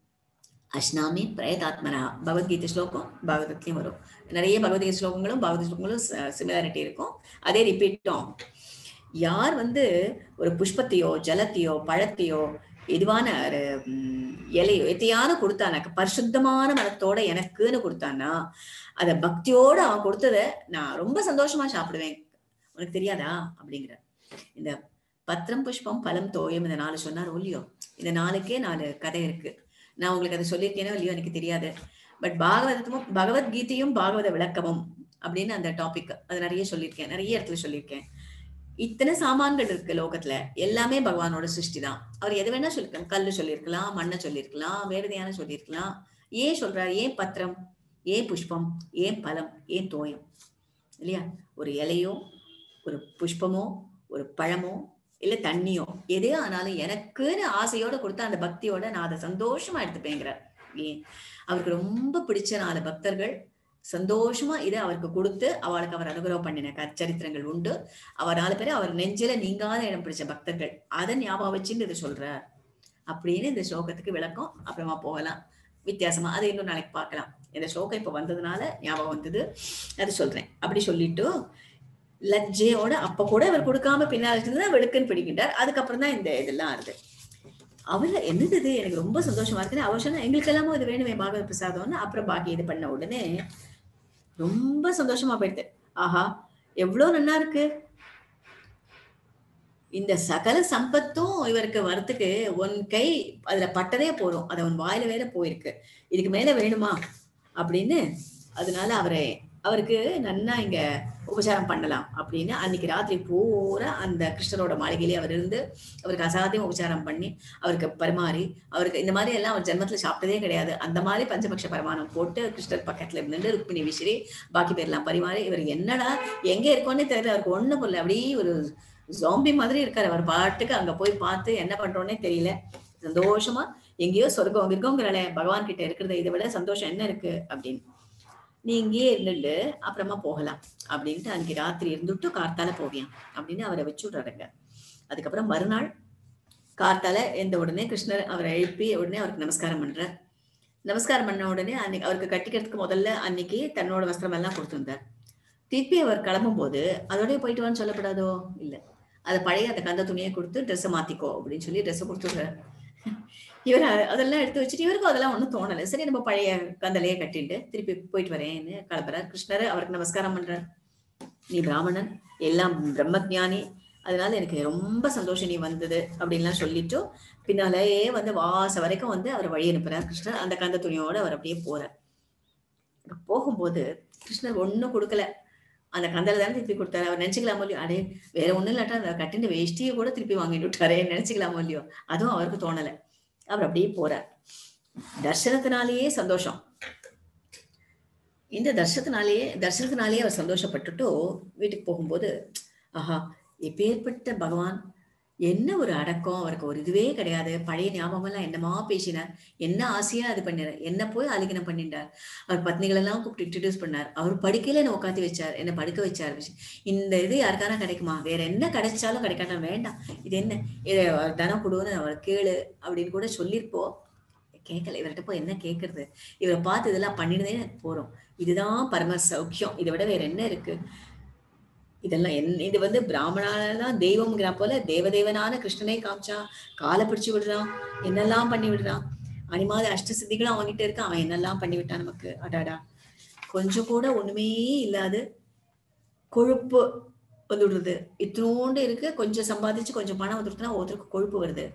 Speaker 1: அஷ்னாமி பிரயதாத்மனா பகவத்கீதை ஸ்லோகம் பாகவதத்துலயும் வரும் நிறைய பகவத்கீதை ஸ்லோகங்களும் பாகவத ஸ்லோகங்களும் சிமிலாரிட்டி இருக்கும் அதே ரிப்பீட்டும் யார் வந்து ஒரு புஷ்பத்தையோ ஜலத்தையோ பழத்தையோ எதுவான ஒரு ம், இலையோ எத்தையான கொடுத்தானாக்க பரிசுத்தமான மனத்தோட எனக்குன்னு கொடுத்தான்னா அத பக்தியோட அவன் கொடுத்தத நான் ரொம்ப சந்தோஷமா சாப்பிடுவேன் உனக்கு தெரியாதா அப்படிங்கிற இந்த பத்திரம் புஷ்பம் பலம் தோயம் இந்த நாலு சொன்னார் இல்லையோ இந்த நாளுக்கே நாலு கதை இருக்கு நான் உங்களுக்கு அதை சொல்லியிருக்கேனோ இல்லையோ எனக்கு தெரியாது பட் பாகவதமும் பகவத்கீதையும் பாகவத விளக்கமும் அப்படின்னு அந்த டாபிக் அது நிறைய சொல்லியிருக்கேன் நிறைய இடத்துல சொல்லியிருக்கேன் இத்தனை சாமான்கள் இருக்கு லோகத்துல எல்லாமே பகவானோட சிருஷ்டி தான் அவர் எது வேணா சொல்லிருக்கலாம் கல்லு சொல்லியிருக்கலாம் மண்ணை சொல்லியிருக்கலாம் வேற எதையான சொல்லியிருக்கலாம் ஏன் சொல்றாரு ஏன் பத்திரம் ஏன் புஷ்பம் ஏன் பழம் ஏன் தோயம் இல்லையா ஒரு இலையோ ஒரு புஷ்பமோ ஒரு பழமோ இல்ல தண்ணியோ எதே ஆனாலும் எனக்குன்னு ஆசையோட கொடுத்தா அந்த பக்தியோட நான் அதை சந்தோஷமா எடுத்துப்பேங்கிறார் ஏன் அவருக்கு ரொம்ப பிடிச்ச நாலு பக்தர்கள் சந்தோஷமா இதை அவருக்கு கொடுத்து அவளுக்கு அவர் அனுகிரகம் பண்ணின க- சரித்திரங்கள் உண்டு அவர் நாலு பேரும் அவர் நெஞ்சில நீங்காத இடம் பிடிச்ச பக்தர்கள் அதை ஞாபகம் வச்சுன்னு இதை சொல்றார் அப்படின்னு இந்த ஸ்லோகத்துக்கு விளக்கம் அப்புறமா போகலாம் வித்தியாசமா அதை இன்னும் நாளைக்கு பார்க்கலாம் இந்த ஸ்லோகம் இப்ப வந்ததுனால ஞாபகம் வந்தது அது சொல்றேன் அப்படி சொல்லிட்டு லஜ்ஜையோட அப்ப கூட அவர் கொடுக்காம பின்னால் இருந்தது வெளுக்குன்னு பிடிக்கின்றார் அதுக்கப்புறம் தான் இந்த இதெல்லாம் ஆறுது அவள என்னது இது எனக்கு ரொம்ப சந்தோஷமா இருக்குன்னு அவர் சொன்னா எங்களுக்கு எல்லாமும் இது வேணுமே பாகவத பிரசாதம்னு அப்புறம் பாக்கி இது பண்ண உடனே ரொம்ப சந்தோஷமா போயிடுது ஆஹா எவ்வளவு நல்லா இருக்கு இந்த சகல சம்பத்தும் இவருக்கு வரத்துக்கு உன் கை அதுல பட்டதே போறோம் அது அவன் வாயில வேற போயிருக்கு இதுக்கு மேல வேணுமா அப்படின்னு அதனால அவரை அவருக்கு நன்னா இங்க உபச்சாரம் பண்ணலாம் அப்படின்னு அன்னைக்கு ராத்திரி பூரா அந்த கிருஷ்ணரோட மாளிகையிலே அவர் இருந்து அவருக்கு அசாத்தியம் உபச்சாரம் பண்ணி அவருக்கு பரிமாறி அவருக்கு இந்த மாதிரி எல்லாம் அவர் ஜென்மத்துல சாப்பிட்டதே கிடையாது அந்த மாதிரி பஞ்சபக்ஷ பரமானம் போட்டு கிருஷ்ணர் பக்கத்துல இருந்துட்டு ருக்மிணி விசிறி பாக்கி பேர்லாம் பரிமாறி இவர் என்னடா எங்க இருக்கோன்னே தெரியல அவருக்கு ஒண்ணு புரியல அப்படியே ஒரு ஜாம்பி மாதிரி இருக்காரு அவர் பாட்டுக்கு அங்க போய் பார்த்து என்ன பண்றோன்னே தெரியல சந்தோஷமா எங்கேயோ சொர்க்கம் இருக்கோங்கிறாளே பகவான் கிட்ட இருக்கிறத இதை விட சந்தோஷம் என்ன இருக்கு அப்படின்னு நீ இங்கேயே இருந்துட்டு அப்புறமா போகலாம் அப்படின்ட்டு அன்னைக்கு ராத்திரி இருந்துட்டு கார்த்தால போவியாம் அப்படின்னு அவரை வச்சு விடுறாருங்க அதுக்கப்புறம் மறுநாள் கார்த்தால எந்த உடனே கிருஷ்ணர் அவரை எழுப்பி உடனே அவருக்கு நமஸ்காரம் பண்றார் நமஸ்காரம் பண்ண உடனே அன்னைக்கு அவருக்கு கட்டிக்கிறதுக்கு முதல்ல அன்னைக்கு தன்னோட வஸ்திரம் எல்லாம் கொடுத்திருந்தார் திருப்பி அவர் கிளம்பும் போது அதோடய போயிட்டு வான்னு சொல்லப்படாதோ இல்ல அது பழைய அந்த கந்த துணியை கொடுத்து ட்ரெஸ்ஸை மாத்திக்கோ அப்படின்னு சொல்லி ட்ரெஸ்ஸை கொடுத்துடுறாரு இவர் அ- அதெல்லாம் எடுத்து வச்சுட்டு இவருக்கும் அதெல்லாம் ஒண்ணும் தோணலை சரி நம்ம பழைய கந்தலையே கட்டிட்டு திருப்பி போயிட்டு வரேன்னு கிளம்புறார் கிருஷ்ணர் அவருக்கு நமஸ்காரம் பண்றார் நீ பிராமணன் எல்லாம் பிரம்மஜானி அதனால எனக்கு ரொம்ப சந்தோஷம் நீ வந்தது அப்படின்லாம் சொல்லிட்டு பின்னாலேயே வந்து வாச வரைக்கும் வந்து அவர் வழி அனுப்புறார் கிருஷ்ணர் அந்த கந்த துணியோட அவர் அப்படியே போறார் போகும்போது கிருஷ்ணர் ஒண்ணும் கொடுக்கல அந்த கந்தலை தானே திருப்பி கொடுத்தாரு அவர் நினைச்சுக்கலாமோ இல்லையோ அடே வேற ஒண்ணும் இல்லாட்டா அந்த கட்டின வேஷ்டியை கூட திருப்பி வாங்கிட்டு விட்டாரே நினைச்சுக்கலாமோ இல்லையோ அதுவும் அவருக்கு தோணல அவர் அப்படியே போறார் தர்சனத்தினாலேயே சந்தோஷம் இந்த தர்சனத்தினாலேயே தர்சனத்தினாலேயே அவர் சந்தோஷப்பட்டுட்டு வீட்டுக்கு போகும்போது ஆஹா எப்பேற்பட்ட பகவான் என்ன ஒரு அடக்கம் அவருக்கு ஒரு இதுவே கிடையாது பழைய ஞாபகம் எல்லாம் என்னமா பேசினார் என்ன ஆசையா அது பண்ணினார் என்ன போய் அலிகனம் பண்ணிட்டார் அவர் பத்னிகள் எல்லாம் கூப்பிட்டு இன்ட்ரடியூஸ் பண்ணார் அவர் படிக்கையில என்ன உட்காந்து வச்சார் என்ன படுக்க வச்சார் இந்த இது யாருக்கான கிடைக்குமா வேற என்ன கிடைச்சாலும் கிடைக்காட்டும் வேண்டாம் இது என்ன இதை அவர் தனம் கொடுன்னு அவர் கேளு அப்படின்னு கூட சொல்லியிருப்போம் கேட்கல இவர்கிட்ட போய் என்ன கேட்கறது இவரை பார்த்து இதெல்லாம் பண்ணினதே போறோம் இதுதான் பரம சௌக்கியம் இதை விட வேற என்ன இருக்கு இதெல்லாம் என் இது வந்து பிராமணாலாம் தெய்வம்ங்கிற போல தேவதேவனான கிருஷ்ணனை காமிச்சான் காலை பிடிச்சு விடுறான் என்னெல்லாம் பண்ணி விடுறான் அனிமாத அஷ்ட சித்திகளும் அவன்கிட்ட இருக்கான் அவன் என்னெல்லாம் பண்ணி விட்டான் நமக்கு அடாடா கொஞ்சம் கூட ஒண்ணுமே இல்லாது கொழுப்பு வந்துடுறது இத்தினோண்டு இருக்கு கொஞ்சம் சம்பாதிச்சு கொஞ்சம் பணம் வந்துடுதுன்னா ஒருத்தருக்கு கொழுப்பு வருது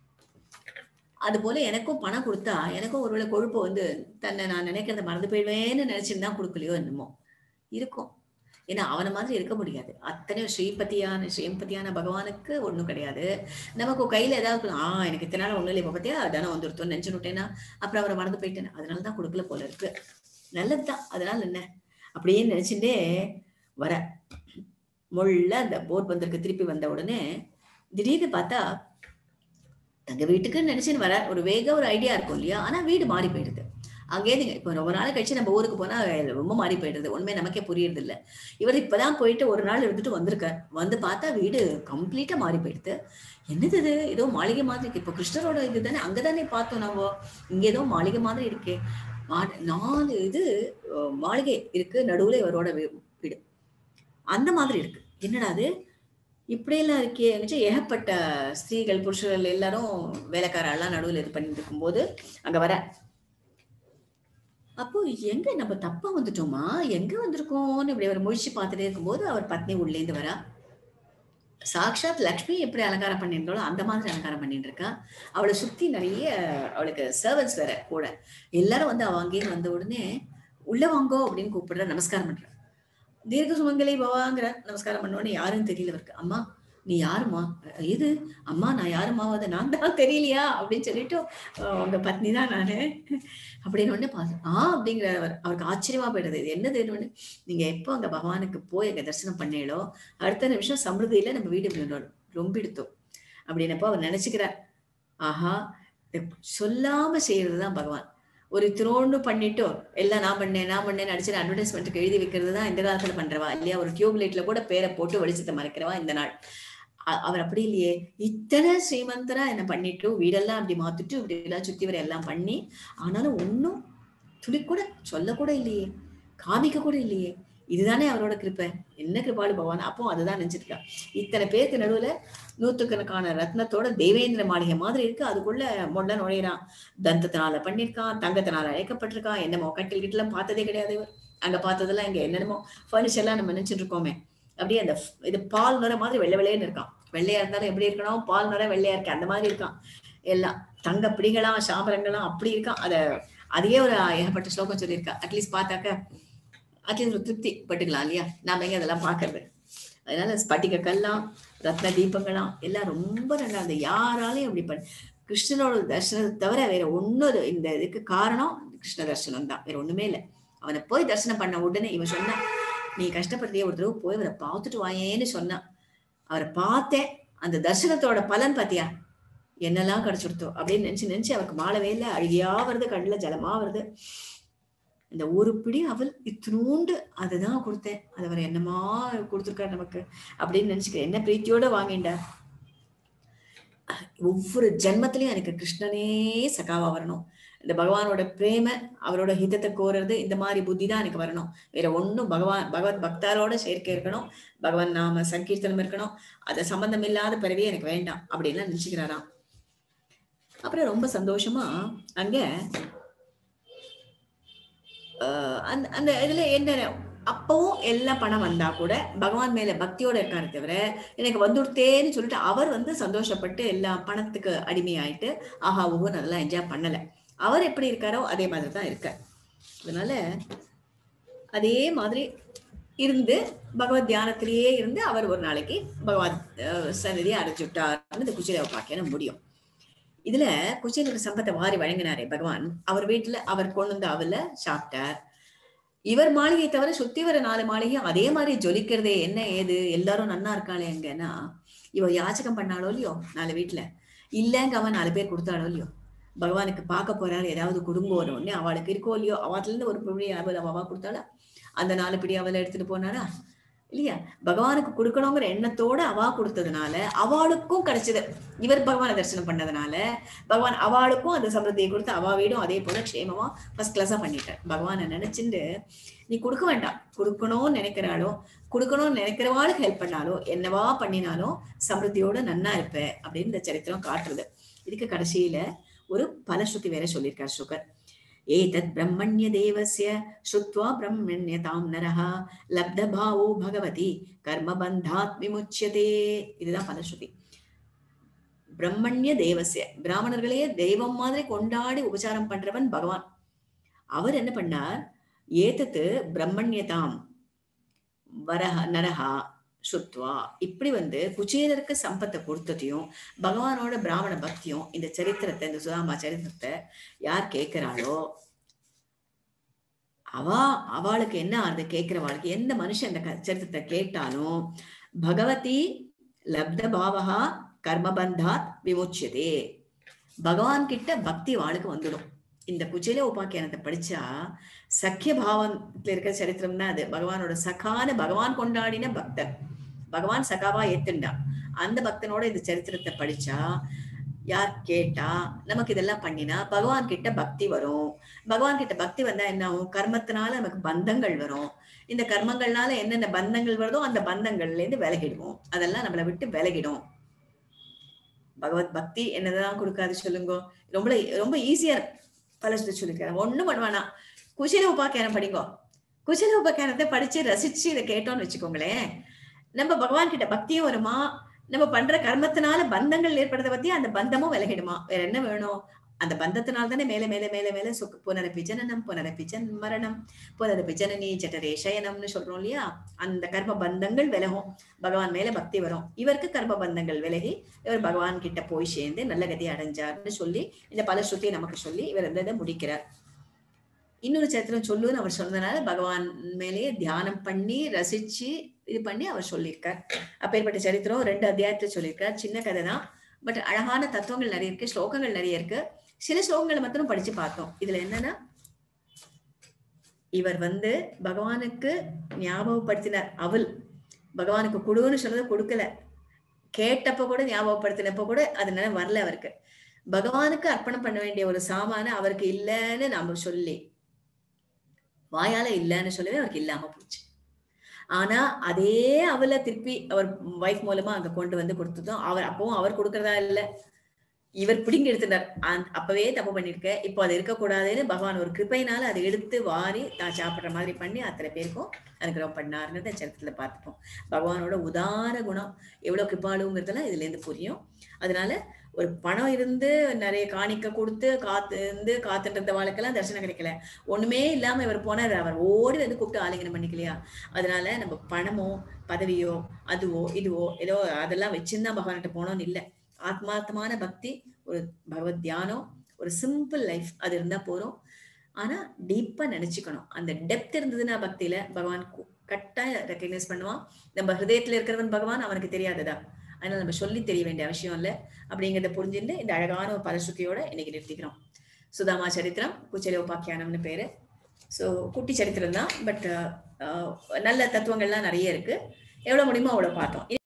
Speaker 1: அது போல எனக்கும் பணம் கொடுத்தா எனக்கும் ஒருவேளை கொழுப்பு வந்து தன்னை நான் நினைக்கிறத மறந்து போயிடுவேன்னு நினைச்சுட்டு தான் கொடுக்கலையோ என்னமோ இருக்கும் ஏன்னா அவனை மாதிரி இருக்க முடியாது அத்தனை ஸ்ரீபதியான ஸ்ரீம்பதியான பகவானுக்கு ஒண்ணும் கிடையாது நமக்கு கையில ஏதாவது இருக்கு, ஆஹ் எனக்கு இத்தனை நாள் ஒண்ணும் இல்லை இப்ப பத்தியா தனம் வந்துருத்தோன்னு நினைச்சுட்டேன்னா அப்புறம் அவரை மறந்து போயிட்டேன் அதனால தான் கொடுக்கல போல இருக்கு நல்லதுதான் அதனால என்ன அப்படியே நினைச்சுட்டே வர முள்ள அந்த போட் வந்திருக்கு திருப்பி வந்த உடனே திடீர்னு பார்த்தா தங்க வீட்டுக்குன்னு நினைச்சுன்னு வர ஒரு வேக ஒரு ஐடியா இருக்கும் இல்லையா ஆனா வீடு மாறி போயிடுது அங்கேருந்து இப்போ ரொம்ப நாள் கழிச்சு நம்ம ஊருக்கு போனா ரொம்ப மாறி போயிடுது உண்மை நமக்கே புரியுறது இல்ல இவர் இப்பதான் போயிட்டு ஒரு நாள் இருந்துட்டு வந்திருக்கார் வந்து பார்த்தா வீடு கம்ப்ளீட்டா மாறி போயிடுது என்னது இது ஏதோ மாளிகை மாதிரி இருக்கு இப்போ கிருஷ்ணரோட இது தானே அங்கதானே பார்த்தோம் நம்ம இங்க ஏதோ மாளிகை மாதிரி இருக்கே மா- நாலு இது அஹ், மாளிகை இருக்கு நடுவுல இவரோட வீ- வீடு அந்த மாதிரி இருக்கு என்னடா அது இப்படியெல்லாம் இருக்கே நினைச்சு ஏகப்பட்ட ஸ்திரீகள் புருஷர்கள் எல்லாரும் வேலைக்காரெல்லாம் நடுவுல இது பண்ணிட்டு இருக்கும்போது அங்க வர அப்போ எங்க நம்ம தப்பா வந்துட்டோமா எங்க வந்திருக்கோம்னு இப்படி அவர் முழிச்சு பார்த்துட்டே இருக்கும்போது அவர் பத்னி உள்ளேந்து வரா சாக்ஷாத் லக்ஷ்மி எப்படி அலங்காரம் பண்ணியிருந்தாலும் அந்த மாதிரி அலங்காரம் பண்ணிட்டு இருக்கா அவளை சுத்தி நிறைய அவளுக்கு சர்வன்ஸ் வேற கூட எல்லாரும் வந்து அவ அங்கேயிருந்து வந்த உடனே உள்ள வாங்கோ அப்படின்னு கூப்பிடுற நமஸ்காரம் பண்ற தீர்க்க சுமங்கலி பவாங்கிற நமஸ்காரம் பண்ணோன்னு யாருன்னு தெரியல இவருக்கு அம்மா நீ யாருமா இது அம்மா நான் யாருமா அது நான் தான் தெரியலையா அப்படின்னு சொல்லிட்டு அஹ், உங்க பத்னி தான் நானு அப்படின்னு ஒண்ணு பார்த்து ஆ அப்படிங்கிற அவர் அவருக்கு ஆச்சரியமா போயிடுது இது என்னதுன்னு ஒண்ணு நீங்க எப்போ அங்க பகவானுக்கு போய் அங்க தரிசனம் பண்ணீங்களோ அடுத்த நிமிஷம் சமிருதியில நம்ம வீடு இப்படி ஒண்ணு ரொம்ப எடுத்தோம் அப்படின்னப்போ அவர் நினைச்சுக்கிறார் ஆஹா இத சொல்லாம செய்யறதுதான் பகவான் ஒரு இத்தினோண்டு பண்ணிட்டு எல்லாம் நான் பண்ணேன் நான் பண்ணேன்னு அடிச்சு அட்வர்டைஸ்மெண்ட்டுக்கு எழுதி வைக்கிறது தான் இந்த காலத்துல பண்றவா இல்லையா ஒரு டியூப் லைட்ல கூட பேரை போட்டு வெளிச்சத்தை மறைக்கிறவா இந்த நாள் அ- அவர் அப்படி இல்லையே இத்தனை ஸ்ரீமந்தரா என்ன பண்ணிட்டு வீடெல்லாம் அப்படி மாத்திட்டு இப்படி எல்லாம் சுத்தி வர எல்லாம் பண்ணி ஆனாலும் ஒன்னும் துளி கூட சொல்ல கூட இல்லையே காமிக்க கூட இல்லையே இதுதானே அவரோட கிருப்பை என்ன கிருபாலு பகவான் அப்போ அதுதான் நினைச்சிருக்கா இத்தனை பேருக்கு நடுவுல நூத்துக்கணக்கான ரத்னத்தோட தேவேந்திர மாளிகை மாதிரி இருக்கு அதுக்குள்ள மொள்ள நுழையிறான் தந்தத்தினால பண்ணிருக்கான் தங்கத்தினால அழைக்கப்பட்டிருக்கான் என்னமோ கட்டில் கிட்டலாம் பார்த்ததே கிடையாது இவர் அங்க பார்த்ததெல்லாம் இங்க என்னென்னமோ ஃபர்னிச்சர் எல்லாம் நம்ம நினைச்சிட்டு இருக்கோமே அப்படியே அந்த f- இது பால் நிற மாதிரி வெள்ளை வெள்ளையன்னு இருக்கான் வெள்ளையா இருந்தாலும் எப்படி இருக்கணும் பால் நிற வெள்ளையா இருக்கு அந்த மாதிரி இருக்கான் எல்லாம் தங்க பிடிகளாம் சாமரங்களாம் அப்படி இருக்கான் அத அதையே ஒரு ஏகப்பட்ட ஸ்லோகம் சொல்லியிருக்கா அட்லீஸ்ட் பார்த்தாக்க அட்லீஸ்ட் ஒரு திருப்தி பட்டுக்கலாம் இல்லையா நாம எங்க அதெல்லாம் பாக்குறது அதனால ஸ்பட்டிக கல்லாம் ரத்ன தீபங்களாம் எல்லாம் ரொம்ப நல்லா அந்த யாராலையும் அப்படி பண்ண கிருஷ்ணனோட தரிசனத்தை தவிர வேற ஒன்னும் இந்த இதுக்கு காரணம் கிருஷ்ண தரிசனம் தான் வேற ஒண்ணுமே இல்லை அவனை போய் தரிசனம் பண்ண உடனே இவன் சொன்னான் நீ கஷ்டப்படுறிய ஒரு தடவை போய் அவரை பார்த்துட்டு வாயேன்னு சொன்னான் அவரை பார்த்தேன் அந்த தரிசனத்தோட பலன் பாத்தியா என்னெல்லாம் கிடைச்சுடுத்தோ அப்படின்னு நினைச்சு நினைச்சு அவருக்கு மாளவே இல்லை அழுகியா வருது கண்ணுல ஜலமா வருது இந்த ஒரு பிடி அவள் இத்தினூண்டு அதுதான் கொடுத்தேன் அது அவர் என்னமா கொடுத்துருக்காரு நமக்கு அப்படின்னு நினைச்சுக்கிறேன் என்ன பிரீத்தியோட வாங்கிண்டா ஒவ்வொரு ஜென்மத்திலயும் எனக்கு கிருஷ்ணனே சகாவா வரணும் இந்த பகவானோட பிரேம அவரோட ஹிதத்தை கோருறது இந்த மாதிரி புத்தி தான் எனக்கு வரணும் வேற ஒண்ணும் பகவான் பகவத் பக்தாரோட சேர்க்கை இருக்கணும் பகவான் நாம சங்கீர்த்தனம் இருக்கணும் அது சம்பந்தம் இல்லாத பிறவி எனக்கு வேண்டாம் அப்படின்லாம் நினைச்சுக்கிறாராம் அப்புறம் ரொம்ப சந்தோஷமா அங்க ஆஹ் அந்த அந்த இதுல என்ன அப்பவும் எல்லா பணம் வந்தா கூட பகவான் மேல பக்தியோட இருக்காரு தவிர எனக்கு வந்துடுத்தேன்னு சொல்லிட்டு அவர் வந்து சந்தோஷப்பட்டு எல்லா பணத்துக்கு அடிமையாயிட்டு ஆஹா ஓஹோன்னு அதெல்லாம் என்ஜாய் பண்ணல அவர் எப்படி இருக்காரோ அதே மாதிரி தான் இருக்கார் அதனால அதே மாதிரி இருந்து பகவத் தியானத்திலேயே இருந்து அவர் ஒரு நாளைக்கு பகவத் அஹ், சந்நிதியை அடைச்சுட்டார்னு இந்த குச்சில பாக்கியம் முடியும் இதுல குச்சிலுக்கு சம்பத்தை வாரி வழங்கினாரே பகவான் அவர் வீட்டுல அவர் கொண்டு வந்து அவல சாப்பிட்டார் இவர் மாளிகை தவிர சுத்தி வர நாலு மாளிகை அதே மாதிரி ஜொலிக்கிறதே என்ன ஏது எல்லாரும் நன்னா இருக்காளே எங்கன்னா இவ யாச்சகம் பண்ணாலோ இல்லையோ நாலு வீட்டுல இல்லைங்க அவன் நாலு பேர் கொடுத்தாளோ இல்லையோ பகவானுக்கு பார்க்க போறாரு ஏதாவது குடும்பம் வரும் உடனே அவளுக்கு இருக்கோ இல்லையோ அவத்துல இருந்து ஒரு பிடி அவள் அவ கொடுத்தாளா அந்த நாலு பிடி அவளை எடுத்துட்டு போனாரா இல்லையா பகவானுக்கு கொடுக்கணுங்கிற எண்ணத்தோட அவா கொடுத்ததுனால அவளுக்கும் கிடைச்சது இவர் பகவானை தரிசனம் பண்ணதுனால பகவான் அவளுக்கும் அந்த சம்பிரதியை கொடுத்து அவா வீடும் அதே போல க்ஷேமமா ஃபர்ஸ்ட் கிளாஸா பண்ணிட்டார் பகவானை நினைச்சுண்டு நீ கொடுக்க வேண்டாம் கொடுக்கணும்னு நினைக்கிறாளோ கொடுக்கணும்னு நினைக்கிறவாளுக்கு ஹெல்ப் பண்ணாலோ என்னவா பண்ணினாலும் சமிருத்தியோட நன்னா இருப்ப அப்படின்னு இந்த சரித்திரம் காட்டுறது இதுக்கு கடைசியில ஒரு பலஸ்ருதி வேற சொல்லியிருக்கார் சுகர் ஏதத் பிரம்மண்ய தேவஸ்ய ஸ்ருத்வா பிரம்மண்யதாம் நரஹா லப்தபாவோ பகவதி கர்மபந்தாத் விமுச்சியதே இதுதான் பலஸ்ருதி பிரம்மண்ய தேவஸ்ய பிராமணர்களையே தெய்வம் மாதிரி கொண்டாடி உபச்சாரம் பண்றவன் பகவான் அவர் என்ன பண்ணார் ஏதத்து பிரம்மண்யதாம் வரஹ நரஹா சுத்வா இப்படி வந்து குச்சேலருக்கு சம்பத்தை கொடுத்ததையும் பகவானோட பிராமண பக்தியும் இந்த சரித்திரத்தை இந்த சுதாமா சரித்திரத்தை யார் கேட்கிறாளோ அவா அவளுக்கு என்ன ஆறுது கேட்கிறவாளுக்கு எந்த மனுஷன் இந்த க- சரித்திரத்தை கேட்டாலும் பகவதி லப்த பாவகா கர்மபந்தாத் விமுச்சியதே பகவான் கிட்ட பக்தி வாளுக்கு வந்துடும் இந்த குச்சேல உபாக்கியானத்தை படிச்சா சக்கிய பாவத்துல இருக்கிற சரித்திரம் தான் அது பகவானோட சகான பகவான் கொண்டாடின பக்தர் பகவான் சகாவா ஏத்துண்டான் அந்த பக்தனோட இந்த சரித்திரத்தை படிச்சா யார் கேட்டா நமக்கு இதெல்லாம் பண்ணினா பகவான் கிட்ட பக்தி வரும் பகவான் கிட்ட பக்தி வந்தா என்ன ஆகும் கர்மத்தினால நமக்கு பந்தங்கள் வரும் இந்த கர்மங்கள்னால என்னென்ன பந்தங்கள் வருதோ அந்த பந்தங்கள்ல இருந்து விலகிடுவோம் அதெல்லாம் நம்மளை விட்டு விலகிடும் பகவத் பக்தி என்னதான் கொடுக்காது சொல்லுங்க ரொம்ப ரொம்ப ஈஸியா பலஸ்து சொல்லிக்கிறேன் ஒண்ணும் பண்ணுவானா குசில உபாக்கியானம் படிங்கோ குசில உபாக்கியானத்தை படிச்சு ரசிச்சு இதை கேட்டோம்னு வச்சுக்கோங்களேன் நம்ம பகவான் கிட்ட பக்தியும் வருமா நம்ம பண்ற கர்மத்தினால பந்தங்கள் ஏற்படுறத பத்தி அந்த பந்தமும் விலகிடுமா வேற என்ன வேணும் அந்த பந்தத்தினால தானே மேல மேல மேல மேல சுக் புனரப்பி ஜனனம் புனரப்பி ஜன் மரணம் புனரப்பி ஜனனி ஜட்டரே சயனம்னு சொல்றோம் இல்லையா அந்த கர்ம பந்தங்கள் விலகும் பகவான் மேல பக்தி வரும் இவருக்கு கர்ம பந்தங்கள் விலகி இவர் பகவான் கிட்ட போய் சேர்ந்து நல்ல கதி அடைஞ்சார்னு சொல்லி இந்த பல ஸ்ருதியை நமக்கு சொல்லி இவர் இந்த இதை முடிக்கிறார் இன்னொரு சரித்திரம் சொல்லுன்னு அவர் சொன்னதுனால பகவான் மேலேயே தியானம் பண்ணி ரசிச்சு இது பண்ணி அவர் சொல்லியிருக்கார் அப்பேற்பட்ட சரித்திரம் ரெண்டு அத்தியாயத்துல சொல்லியிருக்கார் சின்ன கதை தான் பட் அழகான தத்துவங்கள் நிறைய இருக்கு ஸ்லோகங்கள் நிறைய இருக்கு சில ஸ்லோகங்களை மட்டும் படிச்சு பார்த்தோம் இதுல என்னன்னா இவர் வந்து பகவானுக்கு ஞாபகப்படுத்தினார் அவள் பகவானுக்கு கொடுன்னு சொன்னதை கொடுக்கல கேட்டப்ப கூட ஞாபகப்படுத்தினப்ப கூட அதனால வரல அவருக்கு பகவானுக்கு அர்ப்பணம் பண்ண வேண்டிய ஒரு சாமான அவருக்கு இல்லைன்னு நாம சொல்லி வாயால இல்லைன்னு சொல்லவே அவருக்கு இல்லாம போச்சு ஆனா அதே அவளை திருப்பி அவர் வைஃப் மூலமா அங்க கொண்டு வந்து கொடுத்ததும் அவர் அப்பவும் அவர் கொடுக்கறதா இல்ல இவர் பிடிங்கி எடுத்துட்டார் அந்த- அப்பவே தப்பு பண்ணிருக்க இப்போ அது இருக்கக்கூடாதுன்னு பகவான் ஒரு கிருபையினால அதை எடுத்து வாரி தான் சாப்பிடுற மாதிரி பண்ணி அத்தனை பேருக்கும் அனுகிரகம் பண்ணாருன்னு சரித்திரத்துல பார்த்துப்போம் பகவானோட உதார குணம் எவ்வளவு கிருபாளுங்கிறதெல்லாம் இதுல இருந்து புரியும் அதனால ஒரு பணம் இருந்து நிறைய காணிக்க கொடுத்து காத்து இருந்து காத்துட்டு இருந்த வாழ்க்கெல்லாம் தரிசனம் கிடைக்கல ஒண்ணுமே இல்லாம இவர் போனார் அவர் ஓடி வந்து கூப்பிட்டு ஆலிங்கனம் பண்ணிக்கலையா அதனால நம்ம பணமோ பதவியோ அதுவோ இதுவோ ஏதோ அதெல்லாம் வச்சிருந்தா பகவான்கிட்ட போனோம்னு இல்லை ஆத்மார்த்தமான பக்தி ஒரு பகவத் தியானம் ஒரு சிம்பிள் லைஃப் அது இருந்தா போறோம் ஆனா டீப்பா நினைச்சுக்கணும் அந்த டெப்த் இருந்ததுன்னா பக்தியில பகவான் கு- கட்டாயம் ரெக்கக்னைஸ் பண்ணுவான் நம்ம ஹிருதயத்துல இருக்கிறவன் பகவான் அவனுக்கு தெரியாததா அதனால நம்ம சொல்லி தெரிய வேண்டிய அவசியம் இல்லை அப்படிங்கிறத புரிஞ்சுட்டு இந்த அழகான ஒரு பலஸ்ருதியோட இன்னைக்கு நிறுத்திக்கிறோம் சுதாமா சரித்திரம் குச்சல உபாக்கியானம்னு பேரு ஸோ குட்டி சரித்திரம் தான் பட் நல்ல தத்துவங்கள்லாம் நிறைய இருக்கு எவ்வளவு முடியுமோ அவ்வளவு பார்த்தோம்